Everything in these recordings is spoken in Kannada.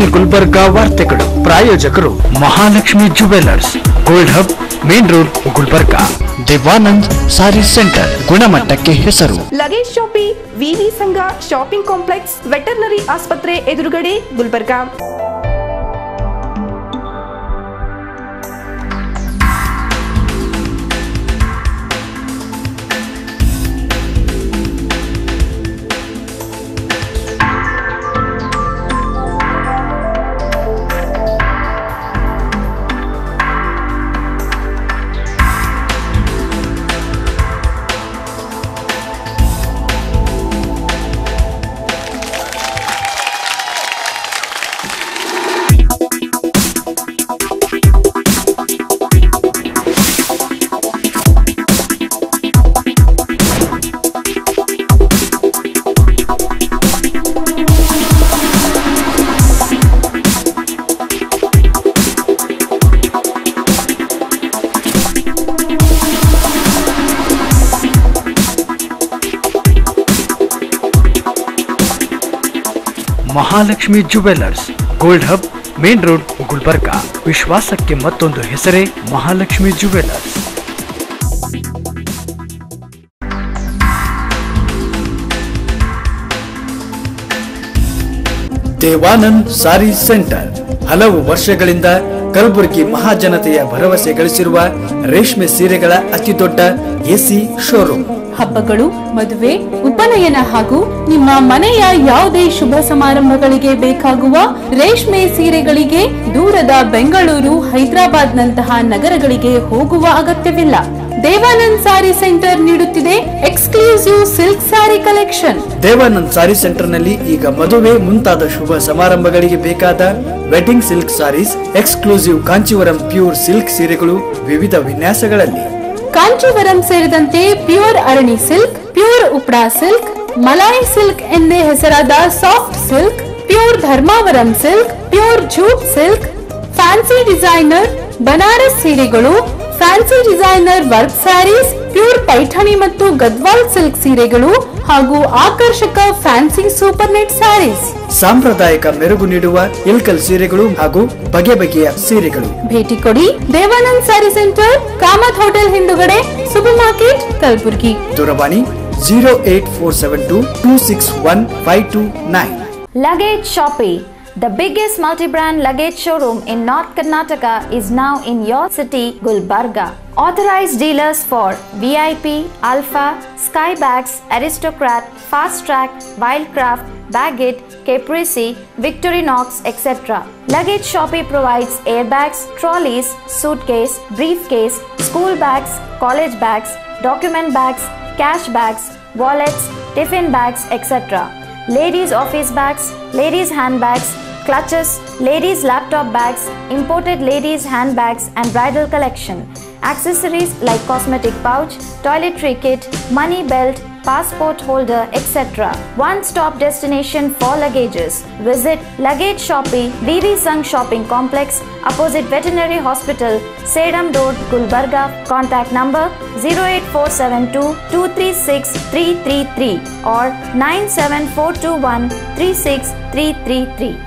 ಗುಲ್ಬರ್ಗಾ ವಾರ್ತೆಗಳು ಪ್ರಾಯೋಜಕರು Mahalakshmi jewellers gold hub main road Gulbarga Devanand sari centre ಗುಣಮಟ್ಟಕ್ಕೆ ಹೆಸರು ಲಗೇಜ್ ಶಾಪಿ ವಿವಿ ಸಂಘ ಶಾಪಿಂಗ್ ಕಾಂಪ್ಲೆಕ್ಸ್ ವೆಟರ್ನರಿ ಆಸ್ಪತ್ರೆ ಎದುರುಗಡೆ Gulbarga Mahalakshmi jewellers gold hub main road Gulbarga ವಿಶ್ವಾಸಕ್ಕೆ ಮತ್ತೊಂದು ಹೆಸರೇ ಮಹಾಲಕ್ಷ್ಮಿ ಜುವೆಲ್ಲರ್ಸ್ ದೇವಾನಂದ್ ಸಾರಿ ಸೆಂಟರ್ ಹಲವು ವರ್ಷಗಳಿಂದ ಕಲಬುರಗಿ ಮಹಾಜನತೆಯ ಭರವಸೆ ಗಳಿಸಿರುವ ರೇಷ್ಮೆ ಸೀರೆಗಳ ಅತಿದೊಡ್ಡ ಎಸಿ ಶೋರೂಮ್ ಹಬ್ಬಗಳು ಮದುವೆ ಉಪನಯನ ಹಾಗೂ ನಿಮ್ಮ ಮನೆಯ ಯಾವುದೇ ಶುಭ ಸಮಾರಂಭಗಳಿಗೆ ಬೇಕಾಗುವ ರೇಷ್ಮೆ ಸೀರೆಗಳಿಗೆ ದೂರದ ಬೆಂಗಳೂರು ಹೈದರಾಬಾದ್ ನಂತಹ ನಗರಗಳಿಗೆ ಹೋಗುವ ಅಗತ್ಯವಿಲ್ಲ ದೇವಾನಂದ್ ಸಾರಿ ಸೆಂಟರ್ ನೀಡುತ್ತಿದೆ exclusive silk sari collection Devanand sari centre ನಲ್ಲಿ ಈಗ ಮದುವೆ ಮುಂತಾದ ಶುಭ ಸಮಾರಂಭಗಳಿಗೆ ಬೇಕಾದ wedding silk sarees exclusive Kanchivaram pure silk ಸೀರೆಗಳು ವಿವಿಧ ವಿನ್ಯಾಸಗಳಲ್ಲಿ ಕಾಂಚೀವರಂ ಸೇರಿದಂತೆ pure Arani silk pure Uppada silk Malai silk ಎಂದೇ ಹೆಸರಾದ soft silk pure Dharmavaram silk pure jute silk fancy designer Banaras ಸೀರೆಗಳು fancy designer work sarees pure Paithani ಮತ್ತು ಗದ್ವಾಲ್ ಸಿಲ್ಕ್ ಸೀರೆಗಳು ಹಾಗೂ ಆಕರ್ಷಕ ಫ್ಯಾನ್ಸಿ ಸೂಪರ್ ನೆಟ್ ಸ್ಯಾರೀಸ್ ಸಾಂಪ್ರದಾಯಿಕ ಮೆರುಗು ನೀಡುವ ಇಲ್ಕಲ್ ಸೀರೆಗಳು ಹಾಗೂ ಬಗೆ ಬಗೆಯ ಸೀರೆಗಳು ಭೇಟಿ ಕೊಡಿ ದೇವಾನಂದ್ ಸ್ಯಾರಿ ಸೆಂಟರ್ ಕಾಮತ್ ಹೋಟೆಲ್ ಹಿಂದುಗಡೆ ಸೂಪರ್ ಮಾರ್ಕೆಟ್ ಕಲಬುರ್ಗಿ ದೂರವಾಣಿ zero eight four seven two two six one five two nine Luggage Shoppe, the biggest multi-brand luggage showroom in North Karnataka is now in your city, Gulbarga. Authorized dealers for VIP, Alpha, Skybags, Aristocrat, Fast Track, Wildcraft, Baggett, Caprese, Victorinox, etc. Luggage Shoppe provides airbags, trolleys, suitcase, briefcase, school bags, college bags, document bags, cash bags, wallets, tiffin bags, etc ladies' office bags, ladies' handbags, clutches, ladies' laptop bags, imported ladies' handbags, and bridal collection. Accessories like cosmetic pouch, toiletry kit, money belt, passport holder, etc. One stop destination for luggages. Visit Luggage Shoppe, VV Sung Shopping Complex, opposite Veterinary Hospital, Sedam Road, Gulbarga. Contact number 08472 236 333 or 97421 36333.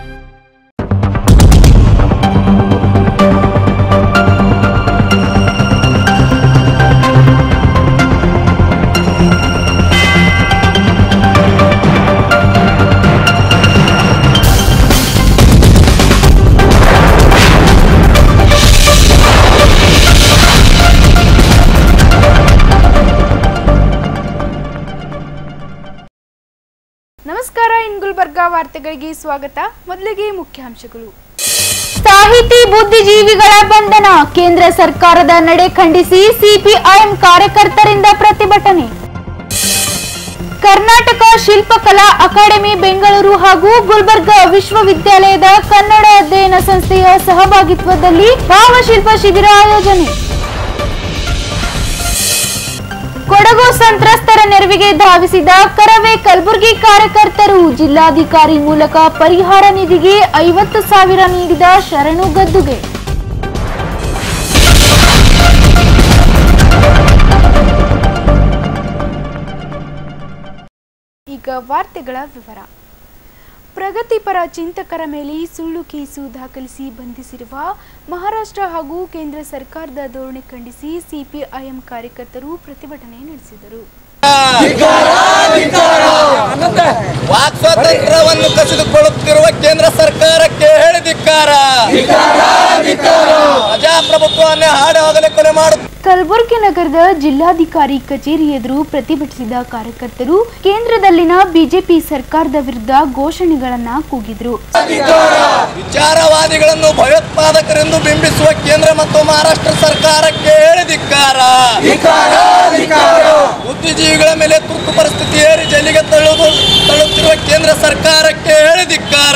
ನಮಸ್ಕಾರ ಇನ್ ಗುಲ್ಬರ್ಗಾ ವಾರ್ತೆಗಳಿಗೆ ಸ್ವಾಗತ ಮೊದಲಿಗೆ ಮುಖ್ಯಾಂಶಗಳು ಸಾಹಿತಿ ಬುದ್ಧಿಜೀವಿಗಳ ಬಂಧನ ಕೇಂದ್ರ ಸರ್ಕಾರದ ನಡೆ ಖಂಡಿಸಿ ಸಿಪಿಐಎಂ ಕಾರ್ಯಕರ್ತರಿಂದ ಪ್ರತಿಭಟನೆ ಕರ್ನಾಟಕ ಶಿಲ್ಪಕಲಾ ಅಕಾಡೆಮಿ ಬೆಂಗಳೂರು ಹಾಗೂ ಗುಲ್ಬರ್ಗಾ ವಿಶ್ವವಿದ್ಯಾಲಯದ ಕನ್ನಡ ಅಧ್ಯಯನ ಸಂಸ್ಥೆಯ ಸಹಭಾಗಿತ್ವದಲ್ಲಿ ಭಾವಶಿಲ್ಪ ಶಿಬಿರ ಆಯೋಜನೆ ಕೊಡಗು ಸಂತ್ರಸ್ತರ ನೆರವಿಗೆ ಧಾವಿಸಿದ ಕರವೇ ಕಲಬುರಗಿ ಕಾರ್ಯಕರ್ತರು ಜಿಲ್ಲಾಧಿಕಾರಿ ಮೂಲಕ ಪರಿಹಾರ ನಿಧಿಗೆ ಐವತ್ತು ಸಾವಿರ ನೀಡಿದ ಶರಣು ಗದ್ದುಗೆ ಈಗ ವಾರ್ತೆಗಳ ವಿವರ ಪ್ರಗತಿಪರ ಚಿಂತಕರ ಮೇಲೆ ಸುಳ್ಳು ಕೇಸು ದಾಖಲಿಸಿ ಬಂಧಿಸಿರುವ ಮಹಾರಾಷ್ಟ್ರ ಹಾಗೂ ಕೇಂದ್ರ ಸರ್ಕಾರದ ಧೋರಣೆ ಖಂಡಿಸಿ ಸಿಪಿಐಎಂ ಕಾರ್ಯಕರ್ತರು ಪ್ರತಿಭಟನೆ ನಡೆಸಿದರು ವಾಕ್ ಸ್ವಾತಂತ್ರ್ಯವನ್ನು ಕಸಿದುಕೊಳ್ಳುತ್ತಿರುವ ಕೇಂದ್ರ ಸರ್ಕಾರಕ್ಕೆ ಹೇಳಿದಿಕ್ಕಾರ ಪ್ರಜಾಪ್ರಭುತ್ವವನ್ನೇ ಹಾಡಾಗಲೇ ಕೊಲೆ ಮಾಡುತ್ತ ಕಲಬುರಗಿ ನಗರದ ಜಿಲ್ಲಾಧಿಕಾರಿ ಕಚೇರಿ ಎದುರು ಪ್ರತಿಭಟಿಸಿದ ಕಾರ್ಯಕರ್ತರು ಕೇಂದ್ರದಲ್ಲಿನ ಬಿಜೆಪಿ ಸರ್ಕಾರದ ವಿರುದ್ಧ ಘೋಷಣೆಗಳನ್ನ ಕೂಗಿದ್ರು ವಿಚಾರವಾದಿಗಳನ್ನು ಭಯೋತ್ಪಾದಕರೆಂದು ಬಿಂಬಿಸುವ ಕೇಂದ್ರ ಮತ್ತು ಮಹಾರಾಷ್ಟ್ರ ಸರ್ಕಾರಕ್ಕೆ ಹೇಳಿದಿಕ್ಕಾರ ಬುದ್ಧಿಜೀವಿಗಳ ಮೇಲೆ ತುರ್ತು ಪರಿಸ್ಥಿತಿ ಏರಿ ಜೈಲಿಗೆ ತಳ್ಳುವುದು ತಳ್ಳುತ್ತಿರುವ ಕೇಂದ್ರ ಸರ್ಕಾರಕ್ಕೆ ಹೇಳಿದಿಕ್ಕಾರ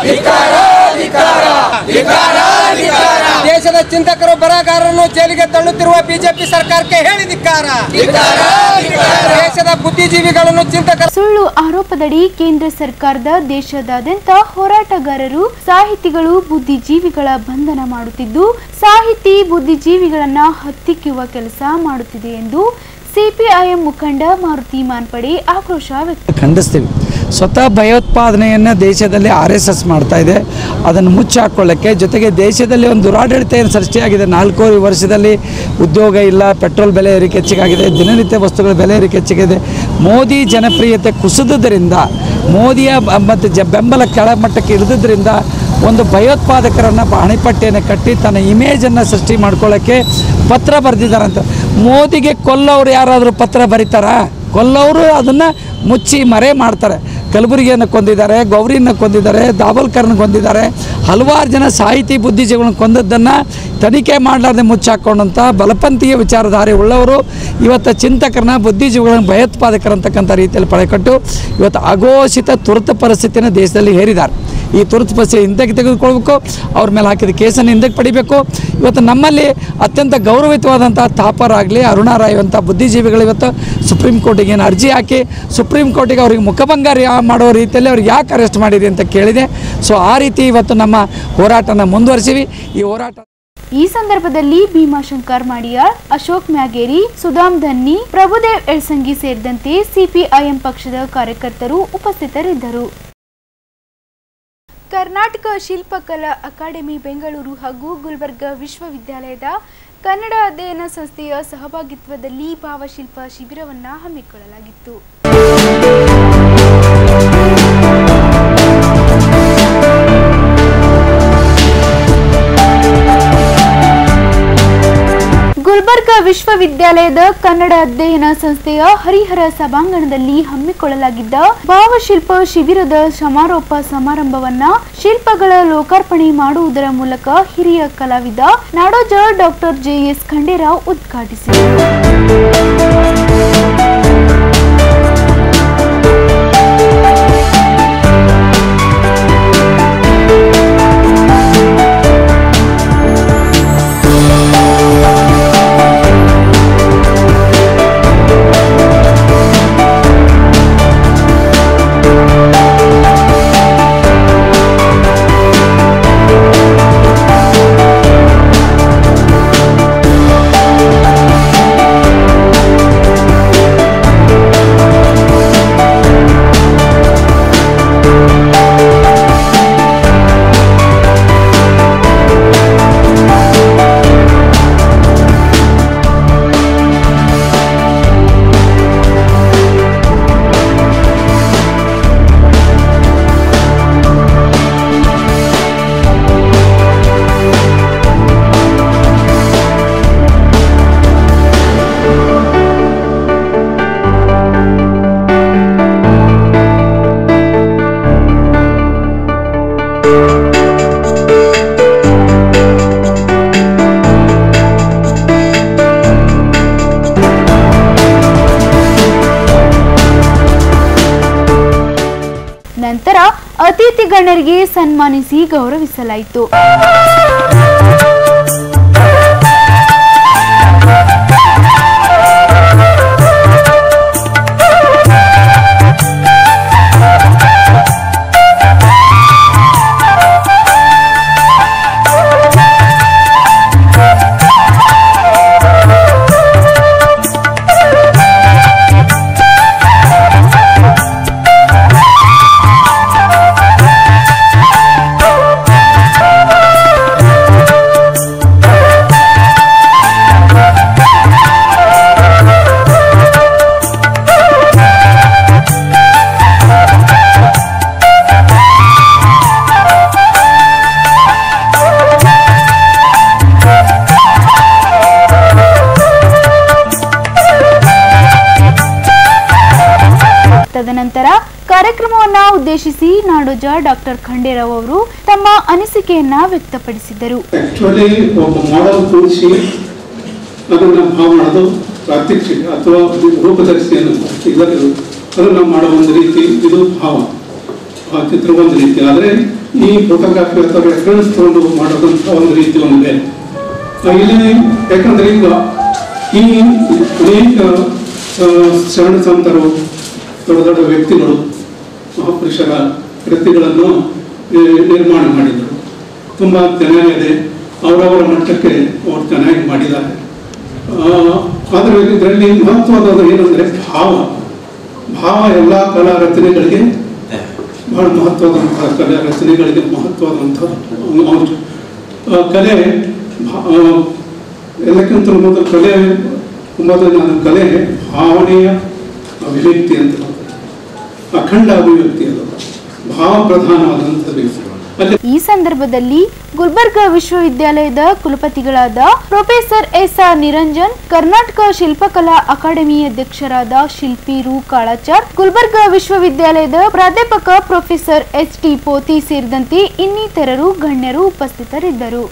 ದೇಶದ ಚಿಂತಕರು ಬರಹಗಾರರನ್ನು ಜೈಲಿಗೆ ತಳ್ಳುತ್ತಿರುವ ಬಿಜೆಪಿ ಸರ್ಕಾರಕ್ಕೆ ಹೇಳಿದಿಕ್ಕಾರ ದೇಶದ ಬುದ್ಧಿಜೀವಿಗಳನ್ನು ಚಿಂತಕರು ಸುಳ್ಳು ಆರೋಪದಡಿ ಕೇಂದ್ರ ಸರ್ಕಾರದ ದೇಶದಾದ್ಯಂತ ಹೋರಾಟಗಾರರು ಸಾಹಿತಿಗಳು ಬುದ್ಧಿಜೀವಿಗಳ ಬಂಧನ ಮಾಡುತ್ತಿದ್ದು ಸಾಹಿತಿ ಬುದ್ಧಿಜೀವಿಗಳನ್ನ ಹತ್ತಿಕ್ಕುವ ಕೆಲಸ ಮಾಡುತ್ತಿದೆ ಎಂದು ಸಿಪಿಐಎಂ ಮುಖಂಡ ಮಾರುತಿ ಮಾನ್ಪಡೆ ಆಕ್ರೋಶ ವ್ಯಕ್ತ ಖಂಡಿಸ್ತೀವಿ ಸ್ವತಃ ಭಯೋತ್ಪಾದನೆಯನ್ನು ದೇಶದಲ್ಲಿ ಆರ್ ಎಸ್ ಎಸ್ ಮಾಡ್ತಾ ಇದೆ ಅದನ್ನು ಮುಚ್ಚಾಕೊಳ್ಳೋಕ್ಕೆ ಜೊತೆಗೆ ದೇಶದಲ್ಲಿ ಒಂದು ದುರಾಡಳಿತ ಏನು ಸೃಷ್ಟಿಯಾಗಿದೆ ನಾಲ್ಕೂವರೆ ವರ್ಷದಲ್ಲಿ ಉದ್ಯೋಗ ಇಲ್ಲ ಪೆಟ್ರೋಲ್ ಬೆಲೆ ಏರಿಕೆ ಹೆಚ್ಚಿಗಾಗಿದೆ ದಿನನಿತ್ಯ ವಸ್ತುಗಳ ಬೆಲೆ ಏರಿಕೆ ಹೆಚ್ಚಿಗಿದೆ ಮೋದಿ ಜನಪ್ರಿಯತೆ ಕುಸಿದುದರಿಂದ ಮೋದಿಯ ಬ- ಮತ್ತು ಜ ಬೆಂಬಲ ಕೆಳಮಟ್ಟಕ್ಕೆ ಇಳಿದುದರಿಂದ ಒಂದು ಭಯೋತ್ಪಾದಕರನ್ನು ಹಣಿಪಟ್ಟಿಯನ್ನು ಕಟ್ಟಿ ತನ್ನ ಇಮೇಜನ್ನು ಸೃಷ್ಟಿ ಮಾಡ್ಕೊಳ್ಳೋಕ್ಕೆ ಪತ್ರ ಬರೆದಿದ್ದಾರಂತ ಮೋದಿಗೆ ಕೊಲ್ಲೋರು ಯಾರಾದರೂ ಪತ್ರ ಬರೀತಾರಾ ಕೊಲ್ಲವರು ಅದನ್ನು ಮುಚ್ಚಿ ಮರೆ ಮಾಡ್ತಾರೆ ಕಲಬುರಗಿಯನ್ನು ಕೊಂದಿದ್ದಾರೆ ಗೌರಿಯನ್ನು ಕೊಂದಿದ್ದಾರೆ ದಾವಲ್ಕರ್ನ ಕೊಂದಿದ್ದಾರೆ ಹಲವಾರು ಜನ ಸಾಹಿತಿ ಬುದ್ಧಿಜೀವಿಗಳನ್ನ ಕೊಂದದ್ದನ್ನು ತನಿಖೆ ಮಾಡಲಾರ್ದೆ ಮುಚ್ಚಾಕೊಂಡಂಥ ಬಲಪಂಥೀಯ ವಿಚಾರಧಾರೆ ಉಳ್ಳವರು ಇವತ್ತು ಚಿಂತಕರನ್ನ ಬುದ್ಧಿಜೀವಿಗಳನ್ನ ಭಯೋತ್ಪಾದಕರಂತಕ್ಕಂಥ ರೀತಿಯಲ್ಲಿ ಪಡೆಕಟ್ಟು ಇವತ್ತು ಅಘೋಷಿತ ತುರ್ತು ಪರಿಸ್ಥಿತಿಯನ್ನು ದೇಶದಲ್ಲಿ ಹೇರಿದ್ದಾರೆ ಈ ತುರ್ತು ಪರಿಸ್ಥಿತಿ ಹಿಂದಕ್ಕೆ ತೆಗೆದುಕೊಳ್ಬೇಕು ಅವ್ರ ಮೇಲೆ ಹಾಕಿದ ಕೇಸನ್ನು ಹಿಂದಕ್ಕೆ ಪಡಿಬೇಕು ಇವತ್ತು ನಮ್ಮಲ್ಲಿ ಅತ್ಯಂತ ಗೌರವಿತವಾದಂಥ ತಾಪರಾಗಲಿ ಅರುಣಾರಾಯ್ ಅಂತ ಬುದ್ಧಿಜೀವಿಗಳು ಇವತ್ತು ಸುಪ್ರೀಂ ಕೋರ್ಟಿಗೆ ಏನು ಅರ್ಜಿ ಹಾಕಿ ಸುಪ್ರೀಂ ಕೋರ್ಟಿಗೆ ಅವ್ರಿಗೆ ಮುಖಭಂಗ ರಿ- ಮಾಡೋ ರೀತಿಯಲ್ಲಿ ಅವ್ರಿಗೆ ಯಾಕೆ ಅರೆಸ್ಟ್ ಮಾಡಿರಿ ಅಂತ ಕೇಳಿದೆ ಸೊ ಆ ರೀತಿ ಇವತ್ತು ನಮ್ಮ ಹೋರಾಟನ ಮುಂದುವರಿಸಿವಿ ಈ ಹೋರಾಟ ಈ ಸಂದರ್ಭದಲ್ಲಿ ಭೀಮಾಶಂಕರ್ ಮಾಡಿಯಾರ್ ಅಶೋಕ್ ಮ್ಯಾಗೇರಿ ಸುಧಾಮ್ ಧನ್ನಿ ಪ್ರಭುದೇವ್ ಎಳ್ಸಂಗಿ ಸೇರಿದಂತೆ ಸಿಪಿಐಎಂ ಪಕ್ಷದ ಕಾರ್ಯಕರ್ತರು ಉಪಸ್ಥಿತರಿದ್ದರು ಕರ್ನಾಟಕ ಶಿಲ್ಪಕಲಾ ಅಕಾಡೆಮಿ ಬೆಂಗಳೂರು ಹಾಗೂ ಗುಲ್ಬರ್ಗಾ ವಿಶ್ವವಿದ್ಯಾಲಯದ ಕನ್ನಡ ಅಧ್ಯಯನ ಸಂಸ್ಥೆಯ ಸಹಭಾಗಿತ್ವದಲ್ಲಿ ಭಾವಶಿಲ್ಪ ಶಿಬಿರವನ್ನು ಹಮ್ಮಿಕೊಳ್ಳಲಾಗಿತ್ತು ಗುಲ್ಬರ್ಗಾ ವಿಶ್ವವಿದ್ಯಾಲಯದ ಕನ್ನಡ ಅಧ್ಯಯನ ಸಂಸ್ಥೆಯ ಹರಿಹರ ಸಭಾಂಗಣದಲ್ಲಿ ಹಮ್ಮಿಕೊಳ್ಳಲಾಗಿದ್ದ ಭಾವಶಿಲ್ಪ ಶಿಬಿರದ ಸಮಾರೋಪ ಸಮಾರಂಭವನ್ನ ಶಿಲ್ಪಗಳ ಲೋಕಾರ್ಪಣೆ ಮಾಡುವುದರ ಮೂಲಕ ಹಿರಿಯ ಕಲಾವಿದ ನಾಡೋಜ ಡಾಕ್ಟರ್ ಜೆಎಸ್ ಖಂಡೇರಾವ್ ಉದ್ಘಾಟಿಸಿದರು ನಂತರ ಅತಿಥಿ ಗಣ್ಯರಿಗೆ ಸನ್ಮಾನಿಸಿ ಗೌರವಿಸಲಾಯಿತು ಕಾರ್ಯಕ್ರಮವನ್ನ ಉದ್ದೇಶಿಸಿ ನಾಡೋಜ ಡಾಕ್ಟರ್ ಖಂಡೇರಾವ್ ಅವರು ತಮ್ಮ ಅನಿಸಿಕೆಯನ್ನ ವ್ಯಕ್ತಪಡಿಸಿದರು ಆ್ಯಕ್ಚುಲಿ ಒಬ್ಬ ಮಾಡೆಲ್ ಕೂರಿಸಿ ಅದನ್ನು ಭಾವ ಮಾಡೋದು ಪ್ರಾತ್ಯಕ್ಷಿಕ ಅಥವಾ ಇದು ರೂಪದರ್ಶಿಯನ್ನು ಇದನ್ನು ಅದನ್ನು ಮಾಡೋ ಒಂದು ರೀತಿ ಇದು ಭಾವ ಆ ಚಿತ್ರ ಒಂದು ರೀತಿ ಆದರೆ ಈ ಫೋಟೋಗ್ರಾಫಿ ಅಥವಾ ರೆಫರೆನ್ಸ್ ತಗೊಂಡು ಮಾಡೋದಂಥ ಒಂದು ರೀತಿ ಒಂದು ಬೇರೆ ಆ, ಇಲ್ಲಿ ಯಾಕಂದ್ರೆ ಈಗ ಈ ಅನೇಕ ಆ, ಶರಣ ಸಂತರು ದೊಡ್ಡ ದೊಡ್ಡ ವ್ಯಕ್ತಿಗಳು ಮಹಾಪುರುಷರ ಕೃತಿಗಳನ್ನು ಆ, ನಿರ್ಮಾಣ ಮಾಡಿದರು ತುಂಬ ಚೆನ್ನಾಗಿದೆ ಅವರವರ ಮಟ್ಟಕ್ಕೆ ಅವರು ಚೆನ್ನಾಗಿ ಮಾಡಿದ್ದಾರೆ ಆ, ಆದರೆ ಇದರಲ್ಲಿ ಮಹತ್ವದ ಏನಂದರೆ ಭಾವ ಭಾವ ಎಲ್ಲ ಕಲಾ ರಚನೆಗಳಿಗೆ ಬಹಳ ಮಹತ್ವದಂತಹ ಕಲಾ ರಚನೆಗಳಿಗೆ ಮಹತ್ವದಂಥ ಅಂಶ ಆ, ಕಲೆ ಭಾ- ಆ, ಎಲ್ಲಕ್ಕಿಂತ ಮೊದಲು ಕಲೆ ಮೊದಲು ನಾನು ಕಲೆ ಭಾವನೆಯ ಅಭಿವ್ಯಕ್ತಿ ಅಂತ ಅಖಂಡ ಅಭಿವ್ಯಕ್ತಿ ಅದು ಭಾವ ಪ್ರಧಾನವಾದಂಥದ್ದು ಅಲ್ಲಿ ಈ ಸಂದರ್ಭದಲ್ಲಿ ಗುಲ್ಬರ್ಗ ವಿಶ್ವವಿದ್ಯಾಲಯದ ಕುಲಪತಿಗಳಾದ professor S R Niranjan Karnataka Shilpakala academy ಅಧ್ಯಕ್ಷರಾದ ಶಿಲ್ಪಿ ರು ಕಾಳಾಚಾರ್ ಗುಲ್ಬರ್ಗ ವಿಶ್ವವಿದ್ಯಾಲಯದ ಪ್ರಾಧ್ಯಾಪಕ ಪ್ರೊಫೆಸರ್ ಎಚ್ ಟಿ ಪೋತಿ ಸೇರಿದಂತೆ ಇನ್ನಿತರರು ಗಣ್ಯರು ಉಪಸ್ಥಿತರಿದ್ದರು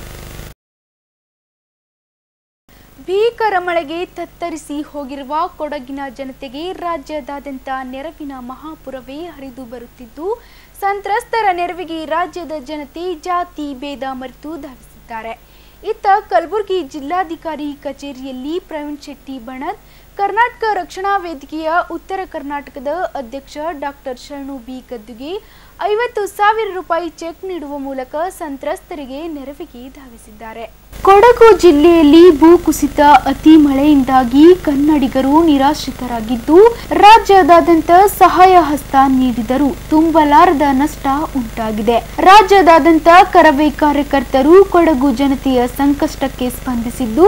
ಭೀಕರ ಮಳೆಗೆ ತತ್ತರಿಸಿ ಹೋಗಿರುವ ಕೊಡಗಿನ ಜನತೆಗೆ ರಾಜ್ಯದಾದ್ಯಂತ ನೆರವಿನ ಮಹಾಪುರವೇ ಹರಿದು ಬರುತ್ತಿದ್ದು ಸಂತ್ರಸ್ತರ ನೆರವಿಗೆ ರಾಜ್ಯದ ಜನತೆ ಜಾತಿ ಭೇದ ಮರೆತು ಧಾವಿಸಿದ್ದಾರೆ ಇತ್ತ ಕಲಬುರಗಿ ಜಿಲ್ಲಾಧಿಕಾರಿ ಕಚೇರಿಯಲ್ಲಿ ಪ್ರವೀಣ್ ಶೆಟ್ಟಿ ಬಣದ್ ಕರ್ನಾಟಕ ರಕ್ಷಣಾ ವೇದಿಕೆಯ ಉತ್ತರ ಕರ್ನಾಟಕದ ಅಧ್ಯಕ್ಷ ಡಾಕ್ಟರ್ ಶರಣು ಬಿ ಗದ್ದುಗೆ ಐವತ್ತು ಸಾವಿರ ರೂಪಾಯಿ ಚೆಕ್ ನೀಡುವ ಮೂಲಕ ಸಂತ್ರಸ್ತರಿಗೆ ನೆರವಿಗೆ ಧಾವಿಸಿದ್ದಾರೆ ಕೊಡಗು ಜಿಲ್ಲೆಯಲ್ಲಿ ಭೂಕುಸಿತ ಅತಿ ಮಳೆಯಿಂದಾಗಿ ಕನ್ನಡಿಗರು ನಿರಾಶ್ರಿತರಾಗಿದ್ದು ರಾಜ್ಯದಾದ್ಯಂತ ಸಹಾಯ ಹಸ್ತ ನೀಡಿದರೂ ತುಂಬಲಾರದ ನಷ್ಟ ಉಂಟಾಗಿದೆ ರಾಜ್ಯದಾದ್ಯಂತ ಕರವೇ ಕಾರ್ಯಕರ್ತರು ಕೊಡಗು ಜನತೆಯ ಸಂಕಷ್ಟಕ್ಕೆ ಸ್ಪಂದಿಸಿದ್ದು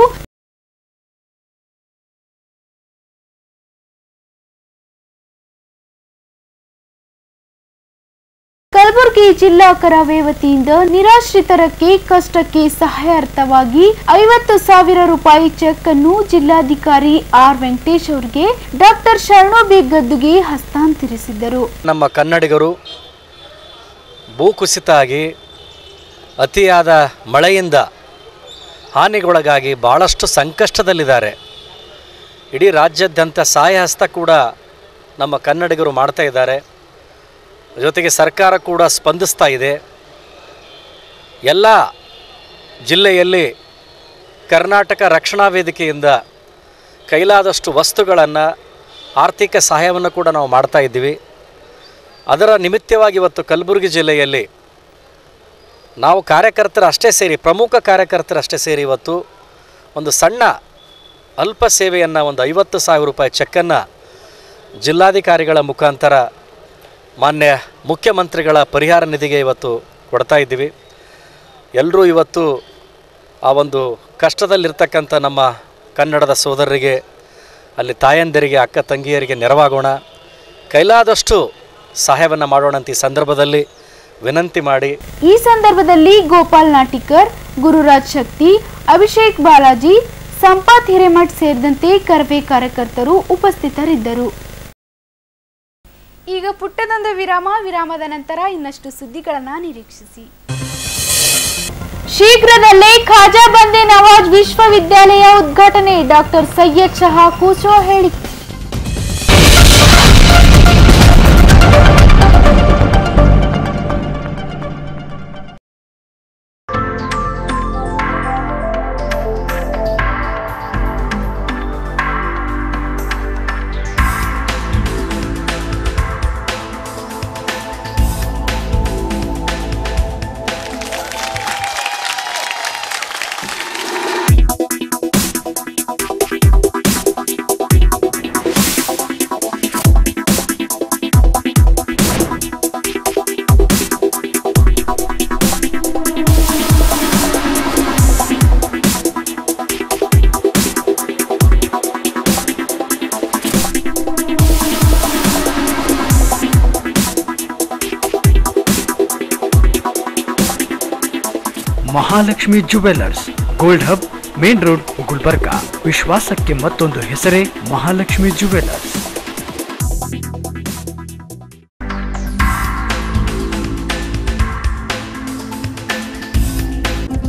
ಕಲಬುರಗಿ ಜಿಲ್ಲಾ ಕರಾವೇ ವತಿಯಿಂದ ನಿರಾಶ್ರಿತರಕ್ಕೆ ಕಷ್ಟಕ್ಕೆ ಸಹಾಯಾರ್ಥವಾಗಿ ಐವತ್ತು ಸಾವಿರ ರೂಪಾಯಿ ಚೆಕ್ ಅನ್ನು ಜಿಲ್ಲಾಧಿಕಾರಿ ಆರ್ ವೆಂಕಟೇಶ್ ಅವರಿಗೆ ಡಾಕ್ಟರ್ ಶರಣು ಬಿ ಗದ್ದುಗೆ ಹಸ್ತಾಂತರಿಸಿದರು ನಮ್ಮ ಕನ್ನಡಿಗರು ಭೂಕುಸಿತ ಆಗಿ ಅತಿಯಾದ ಮಳೆಯಿಂದ ಹಾನಿಗೊಳಗಾಗಿ ಭಾಳಷ್ಟು ಸಂಕಷ್ಟದಲ್ಲಿದ್ದಾರೆ ಇಡೀ ರಾಜ್ಯಾದ್ಯಂತ ಸಹಾಯ ಹಸ್ತ ಕೂಡ ನಮ್ಮ ಕನ್ನಡಿಗರು ಮಾಡ್ತಾ ಇದ್ದಾರೆ ಜೊತೆಗೆ ಸರ್ಕಾರ ಕೂಡ ಸ್ಪಂದಿಸ್ತಾ ಇದೆ ಎಲ್ಲ ಜಿಲ್ಲೆಯಲ್ಲಿ ಕರ್ನಾಟಕ ರಕ್ಷಣಾ ವೇದಿಕೆಯಿಂದ ಕೈಲಾದಷ್ಟು ವಸ್ತುಗಳನ್ನು ಆರ್ಥಿಕ ಸಹಾಯವನ್ನು ಕೂಡ ನಾವು ಮಾಡ್ತಾ ಇದ್ದೀವಿ ಅದರ ನಿಮಿತ್ತವಾಗಿ ಇವತ್ತು ಕಲಬುರಗಿ ಜಿಲ್ಲೆಯಲ್ಲಿ ನಾವು ಕಾರ್ಯಕರ್ತರು ಅಷ್ಟೇ ಸೇರಿ ಪ್ರಮುಖ ಕಾರ್ಯಕರ್ತರು ಅಷ್ಟೇ ಸೇರಿ ಇವತ್ತು ಒಂದು ಸಣ್ಣ ಅಲ್ಪ ಸೇವೆಯನ್ನು ಒಂದು ಐವತ್ತು ಸಾವಿರ ರೂಪಾಯಿ ಚೆಕ್ಕನ್ನು ಜಿಲ್ಲಾಧಿಕಾರಿಗಳ ಮುಖಾಂತರ ಮಾನ್ಯ ಮುಖ್ಯಮಂತ್ರಿಗಳ ಪರಿಹಾರ ನಿಧಿಗೆ ಇವತ್ತು ಕೊಡ್ತಾ ಇದ್ದೀವಿ ಎಲ್ಲರೂ ಇವತ್ತು ಆ ಒಂದು ಕಷ್ಟದಲ್ಲಿರ್ತಕ್ಕಂಥ ನಮ್ಮ ಕನ್ನಡದ ಸೋದರರಿಗೆ ಅಲ್ಲಿ ತಾಯಂದಿರಿಗೆ ಅಕ್ಕ ತಂಗಿಯರಿಗೆ ನೆರವಾಗೋಣ ಕೈಲಾದಷ್ಟು ಸಹಾಯವನ್ನು ಮಾಡೋಣ ಅಂತ ಈ ಸಂದರ್ಭದಲ್ಲಿ ವಿನಂತಿ ಮಾಡಿ ಈ ಸಂದರ್ಭದಲ್ಲಿ ಗೋಪಾಲ್ ನಾಟಿಕರ್ ಗುರುರಾಜ್ ಶಕ್ತಿ ಅಭಿಷೇಕ್ ಬಾಲಾಜಿ ಸಂಪಾತ್ ಹಿರೇಮಠ್ ಸೇರಿದಂತೆ ಕರವೇ ಕಾರ್ಯಕರ್ತರು ಉಪಸ್ಥಿತರಿದ್ದರು ಈಗ ಪುಟ್ಟದೊಂದು ವಿರಾಮ ವಿರಾಮದ ನಂತರ ಇನ್ನಷ್ಟು ಸುದ್ದಿಗಳನ್ನ ನಿರೀಕ್ಷಿಸಿ ಶೀಘ್ರದಲ್ಲೇ ಖಾಜಾ ಬಂದೆ ನವಾಜ್ ವಿಶ್ವವಿದ್ಯಾಲಯ ಉದ್ಘಾಟನೆ ಡಾಕ್ಟರ್ ಸೈಯದ್ ಶಹಾ ಕೂಸೋ ಹೇಳಿಕೆ Mahalakshmi jewellers gold hub main road Gulbarga ವಿಶ್ವಾಸಕ್ಕೆ ಮತ್ತೊಂದು ಹೆಸರೇ ಮಹಾಲಕ್ಷ್ಮಿ ಜುವೆಲ್ಲರ್ಸ್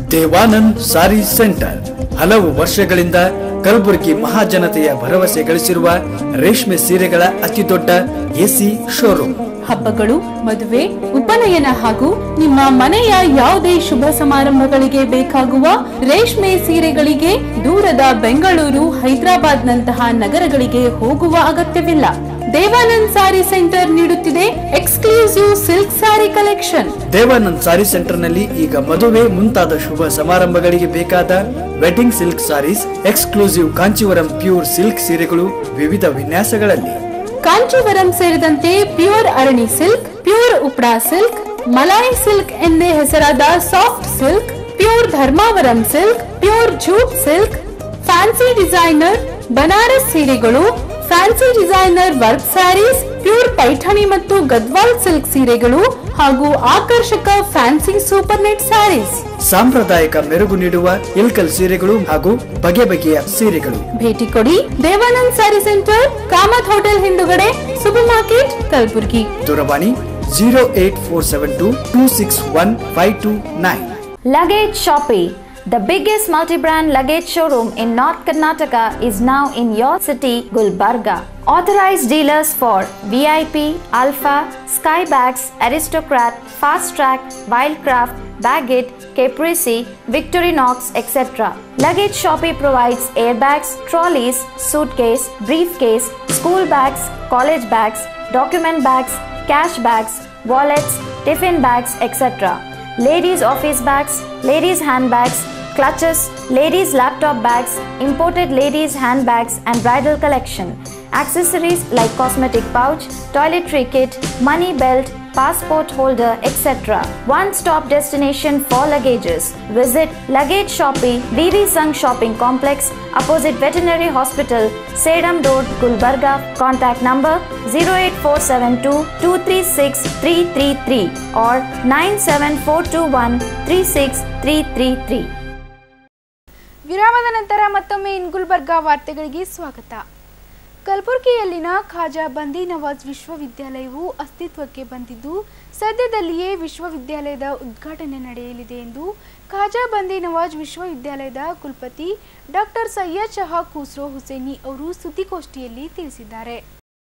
ದೇವಾನಂದ್ ಸಾರಿ ಸೆಂಟರ್ ಹಲವು ವರ್ಷಗಳಿಂದ ಕಲಬುರಗಿ ಮಹಾಜನತೆಯ ಭರವಸೆ ಗಳಿಸಿರುವ ರೇಷ್ಮೆ ಸೀರೆಗಳ ಅತಿದೊಡ್ಡ ಎಸಿ ಶೋರೂಮ್ ಹಬ್ಬಗಳು ಮದುವೆ ಉಪನಯನ ಹಾಗೂ ನಿಮ್ಮ ಮನೆಯ ಯಾವುದೇ ಶುಭ ಸಮಾರಂಭಗಳಿಗೆ ಬೇಕಾಗುವ ರೇಷ್ಮೆ ಸೀರೆಗಳಿಗೆ ದೂರದ ಬೆಂಗಳೂರು ಹೈದರಾಬಾದ್ ನಂತಹ ನಗರಗಳಿಗೆ ಹೋಗುವ ಅಗತ್ಯವಿಲ್ಲ ದೇವಾನಂದ್ ಸಾರಿ ಸೆಂಟರ್ ನೀಡುತ್ತಿದೆ exclusive silk sari collection Devanand sari centre ನಲ್ಲಿ ಈಗ ಮದುವೆ ಮುಂತಾದ ಶುಭ ಸಮಾರಂಭಗಳಿಗೆ ಬೇಕಾದ wedding silk sarees exclusive Kanchivaram pure silk ಸೀರೆಗಳು ವಿವಿಧ ವಿನ್ಯಾಸಗಳಲ್ಲಿ ಕಾಂಚೀವರಂ ಸೇರಿದಂತೆ pure Arani silk pure Uppada silk Malai silk ಎಂದೇ ಹೆಸರಾದ soft silk pure Dharmavaram silk pure jute silk fancy designer Banaras ಸೀರೆಗಳು fancy designer work sarees pure Paithani ಮತ್ತು ಗದ್ವಾಲ್ ಸಿಲ್ಕ್ ಸೀರೆಗಳು ಹಾಗೂ ಆಕರ್ಷಕ ಫ್ಯಾನ್ಸಿ ಸೂಪರ್ ನೆಟ್ ಸ್ಯಾರೀಸ್ ಸಾಂಪ್ರದಾಯಿಕ ಮೆರುಗು ನೀಡುವ ಇಲ್ಕಲ್ ಸೀರೆಗಳು ಹಾಗೂ ಬಗೆ ಬಗೆಯ ಸೀರೆಗಳು ಭೇಟಿ ಕೊಡಿ ದೇವಾನಂದ್ ಸ್ಯಾರಿ ಸೆಂಟರ್ ಕಾಮತ್ ಹೋಟೆಲ್ ಹಿಂದುಗಡೆ ಸೂಪರ್ ಮಾರ್ಕೆಟ್ ಕಲಬುರ್ಗಿ ದೂರವಾಣಿ zero eight four seven two two six one five two nine Luggage Shoppe, the biggest multi-brand luggage showroom in North Karnataka is now in your city, Gulbarga. Authorized dealers for VIP, Alpha, Skybags, Aristocrat, Fast Track, Wildcraft, Baggett, Caprese, Victorinox, etc. Luggage Shoppe provides airbags, trolleys, suitcase, briefcase, school bags, college bags, document bags, cash bags, wallets, tiffin bags, etc ladies' office bags, ladies' handbags, clutches, ladies' laptop bags, imported ladies' handbags, and bridal collection. Accessories like cosmetic pouch, toiletry kit, money belt, passport holder, etc. One stop destination for luggages. Visit Luggage Shoppe, VV Sangh Shopping Complex, opposite Veterinary Hospital, Sedam Road, Gulbarga. Contact number 08472 236 333 or 97421 36333. ವಿರಾಮದ ನಂತರ ಮತ್ತೊಮ್ಮೆ ಇನ್ ಗುಲ್ಬರ್ಗಾ ವಾರ್ತೆಗಳಿಗೆ ಸ್ವಾಗತ ಕಲಬುರಗಿಯಲ್ಲಿನ ಖಾಜಾ ಬಂದಿ ನವಾಜ್ ವಿಶ್ವವಿದ್ಯಾಲಯವು ಅಸ್ತಿತ್ವಕ್ಕೆ ಬಂದಿದ್ದು ಸದ್ಯದಲ್ಲಿಯೇ ವಿಶ್ವವಿದ್ಯಾಲಯದ ಉದ್ಘಾಟನೆ ನಡೆಯಲಿದೆ ಎಂದು ಖಾಜಾ ಬಂದಿ ನವಾಜ್ ವಿಶ್ವವಿದ್ಯಾಲಯದ ಕುಲಪತಿ ಡಾಕ್ಟರ್ ಸೈಯದ್ ಶಹಾ ಖುಸ್ರೋ ಹುಸೇನಿ ಅವರು ಸುದ್ದಿಗೋಷ್ಠಿಯಲ್ಲಿ ತಿಳಿಸಿದ್ದಾರೆ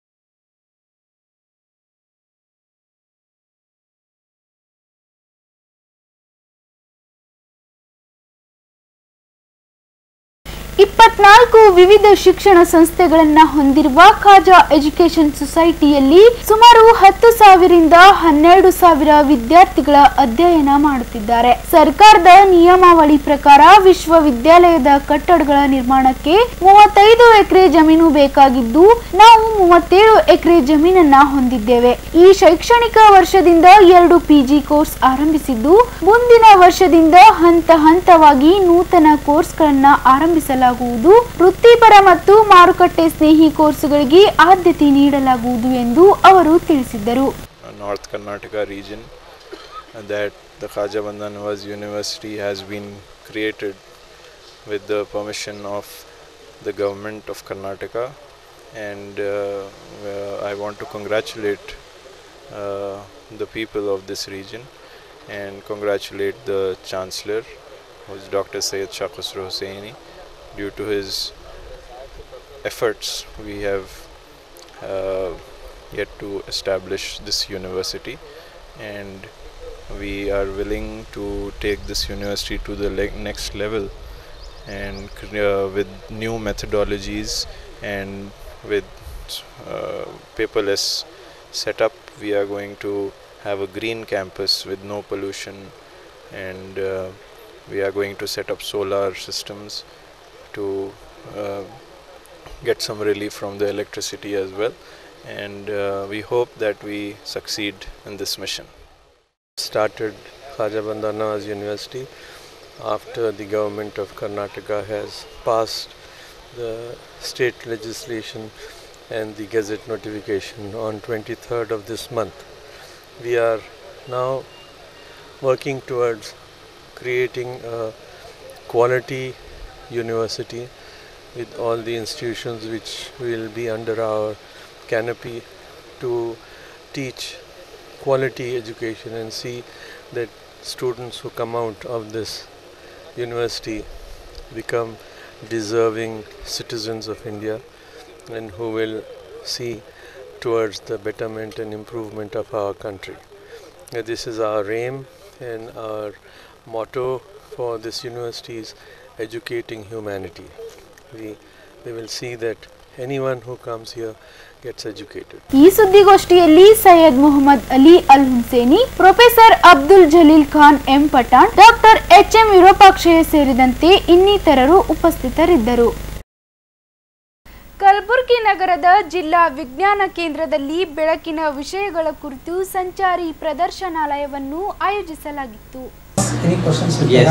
ಇಪ್ಪತ್ನಾಲ್ಕು ವಿವಿಧ ಶಿಕ್ಷಣ ಸಂಸ್ಥೆಗಳನ್ನ ಹೊಂದಿರುವ ಖಾಜಾ ಎಜುಕೇಶನ್ ಸೊಸೈಟಿಯಲ್ಲಿ ಸುಮಾರು ಹತ್ತು ಸಾವಿರದಿಂದ ಹನ್ನೆರಡು ಸಾವಿರ ವಿದ್ಯಾರ್ಥಿಗಳ ಅಧ್ಯಯನ ಮಾಡುತ್ತಿದ್ದಾರೆ ಸರ್ಕಾರದ ನಿಯಮಾವಳಿ ಪ್ರಕಾರ ವಿಶ್ವವಿದ್ಯಾಲಯದ ಕಟ್ಟಡಗಳ ನಿರ್ಮಾಣಕ್ಕೆ ಮೂವತ್ತೈದು ಎಕರೆ ಜಮೀನು ಬೇಕಾಗಿದ್ದು ನಾವು ಮೂವತ್ತೇಳು ಎಕರೆ ಜಮೀನನ್ನ ಹೊಂದಿದ್ದೇವೆ ಈ ಶೈಕ್ಷಣಿಕ ವರ್ಷದಿಂದ ಎರಡು ಪಿಜಿ ಕೋರ್ಸ್ ಆರಂಭಿಸಿದ್ದು ಮುಂದಿನ ವರ್ಷದಿಂದ ಹಂತ ಹಂತವಾಗಿ ನೂತನ ಕೋರ್ಸ್ಗಳನ್ನ ಆರಂಭಿಸಲಾಗುವುದು ವೃತ್ತಿಪರ ಮತ್ತು ಮಾರುಕಟ್ಟೆ ಸ್ನೇಹಿ ಕೋರ್ಸುಗಳಿಗೆ ಆದ್ಯತೆ ನೀಡಲಾಗುವುದು ಎಂದು ಅವರು ತಿಳಿಸಿದ್ದರು North Karnataka region and that the Khaja Banda Nawaz University has been created with the permission of the government of Karnataka and uh, uh, I want to congratulate uh, the people of this region and congratulate the Chancellor who is Dr. Syed Shah Khusro Hussaini due to his efforts we have uh, yet to establish this university and we are willing to take this university to the le- next level and cre- uh, with new methodologies and with uh, paperless setup we are going to have a green campus with no pollution and uh, we are going to set up solar systems to uh, get some relief from the electricity as well and uh, we hope that we succeed in this mission started Khaja Banda Nawaz University after the government of Karnataka has passed the state legislation and the gazette notification on 23rd of this month. We are now working towards creating a quality university with all the institutions which will be under our canopy to teach quality education and see that students who come out of this university become deserving citizens of India and who will see towards the betterment and improvement of our country. Uh, This is our aim and our motto for this university is educating humanity. We, we will see that anyone who comes here gets educated. ಈ ಸುದ್ದಿಗೋಷ್ಠಿಯಲ್ಲಿ Syed Mohammed Ali Al Hussaini professor Abdul Jaleel Khan M Pathan doctor H M Virupakshayya ಸೇರಿದಂತೆ ಇನ್ನಿತರರು ಉಪಸ್ಥಿತರಿದ್ದರು ಕಲಬುರಗಿ ನಗರದ ಜಿಲ್ಲಾ ವಿಜ್ಞಾನ ಕೇಂದ್ರದಲ್ಲಿ ಬೆಳಕಿನ ವಿಷಯಗಳ ಕುರಿತು ಸಂಚಾರಿ ಪ್ರದರ್ಶನಾಲಯವನ್ನು ಆಯೋಜಿಸಲಾಗಿತ್ತು Any questions? Yes.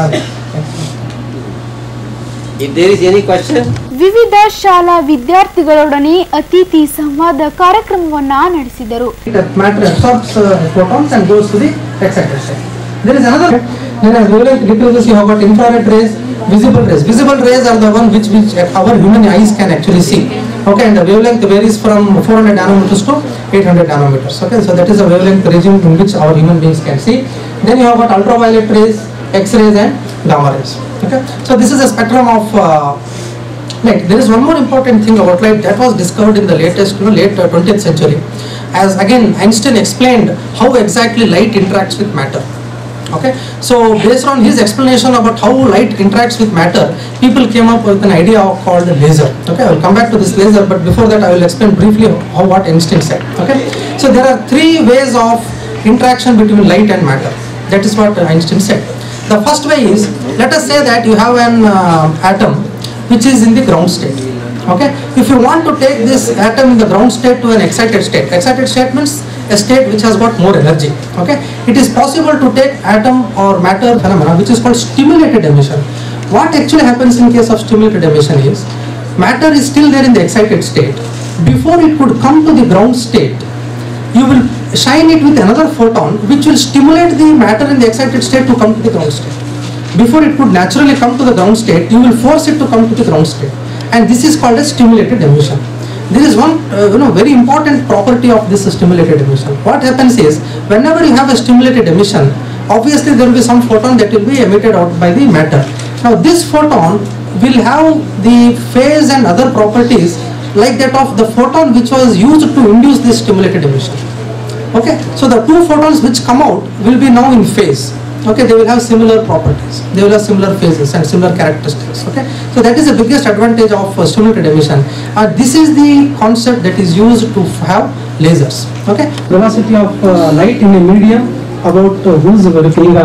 If there is any question, ವಿವಿಧ ಶಾಲಾ ವಿದ್ಯಾರ್ಥಿಗಳೊಡನೆ ಅತಿಥಿ ಸಂವಾದ ಕಾರ್ಯಕ್ರಮವನ್ನ ನಡೆಸಿದರು That matter absorbs uh, photons and goes to the excited state. There is another. Then as wavelength decreases, you have got infrared rays, visible rays. Visible rays are the one which which our human eyes can actually see. Okay, and the wavelength varies from 400 nanometers to 800 nanometers. Okay, so that is the wavelength regime in which our human beings can see. Then you have got ultraviolet rays, X-rays, and gamma rays. Okay, so this is a spectrum of uh, light. There is one more important thing about light that was discovered in the latest, you know, late uh, 20th century. As again, Einstein explained how exactly light interacts with matter. Okay, so based on his explanation about how light interacts with matter, people came up with an idea of- called laser. Okay, I will come back to this laser, but before that, I will explain briefly how what Einstein said. Okay, so there are three ways of interaction between light and matter. That is what Einstein said. The first way is, let us say that you have an uh, atom which is in the ground state. Okay, if you want to take this atom in the ground state to an excited state, excited state means a state which has got more energy. Okay, it is possible to take atom or matter phenomena which is called stimulated emission. What actually happens in case of stimulated emission is matter is still there in the excited state. Before it could come to the ground state, you will shine it with another photon which will stimulate the matter in the excited state to come to the ground state. Before it could naturally come to the ground state, you will force it to come to the ground state. And this is called a stimulated emission. There is one uh, you know very important property of this stimulated emission. What happens is whenever you have a stimulated emission, obviously there will be some photon that will be emitted out by the matter. Now this photon will have the phase and other properties like that of the photon which was used to induce this stimulated emission. Okay, so the two photons which come out will be now in phase. Okay, they will have similar properties. They will have similar phases and similar characteristics. Okay, so that is the biggest advantage of uh, stimulated emission. And this is the concept that is used to f- have lasers. Okay, velocity of uh, light in a medium about uh, whose ಈಗ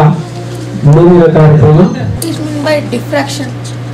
ಮುಂದಿನ ಕಾರ್ಯಕ್ರಮ by diffraction.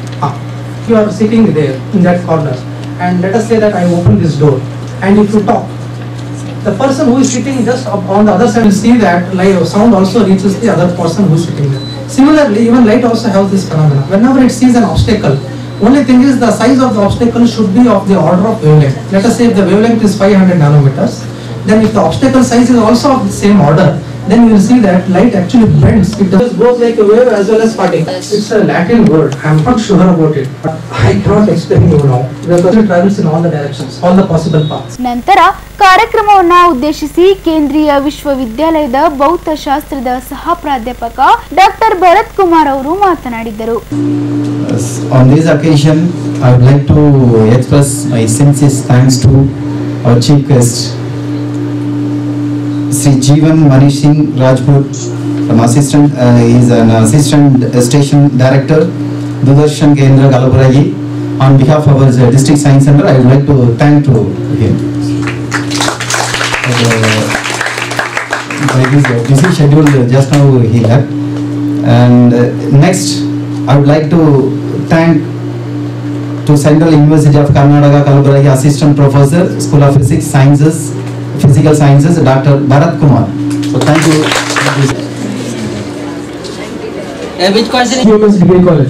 you are sitting there in that corner and let us say that I open this door and if you talk the person who is sitting just up on the other side will see that light sound also reaches the other person who is sitting there. Similarly, even light also has this phenomena. Whenever it sees an obstacle, only thing is the size of the obstacle should be of the order of wavelength. Let us say if the wavelength is 500 nanometers, then if the obstacle size is also of the same order, then you will see that light actually bends. It does both like a wave as well as particle. It's a Latin word. I'm not sure about it. But I cannot explain you now because it travels in all the directions, all the possible paths. ನಂತರ ಕಾರ್ಯಕ್ರಮವನ್ನ ಉದ್ದೇಶಿಸಿ ಕೇಂದ್ರೀಯ ವಿಶ್ವವಿದ್ಯಾಲಯದ ಭೌತಶಾಸ್ತ್ರದ ಸಹ ಪ್ರಾಧ್ಯಾಪಕ ಡಾಕ್ಟರ್ ಭರತ್ ಕುಮಾರ್ ಅವರು ಮಾತನಾಡಿದರು On this occasion, I would like to express my sincere thanks to our chief guest, Sri Jeevan Manish Singh Rajput, from assistant, uh, he is an assistant station director, Dudarshan Kendra Kalaburagi. On behalf of our uh, district science center, I would like to thank to him. Uh, by his busy schedule, uh, just now he left. And uh, next, I would like to thank to Central University of Karnataka Kalaburagi Assistant Professor, School of Physics Sciences, Physical Sciences, Dr. Bharat Kumar. So thank you. Uh, which question? Women's Degree College.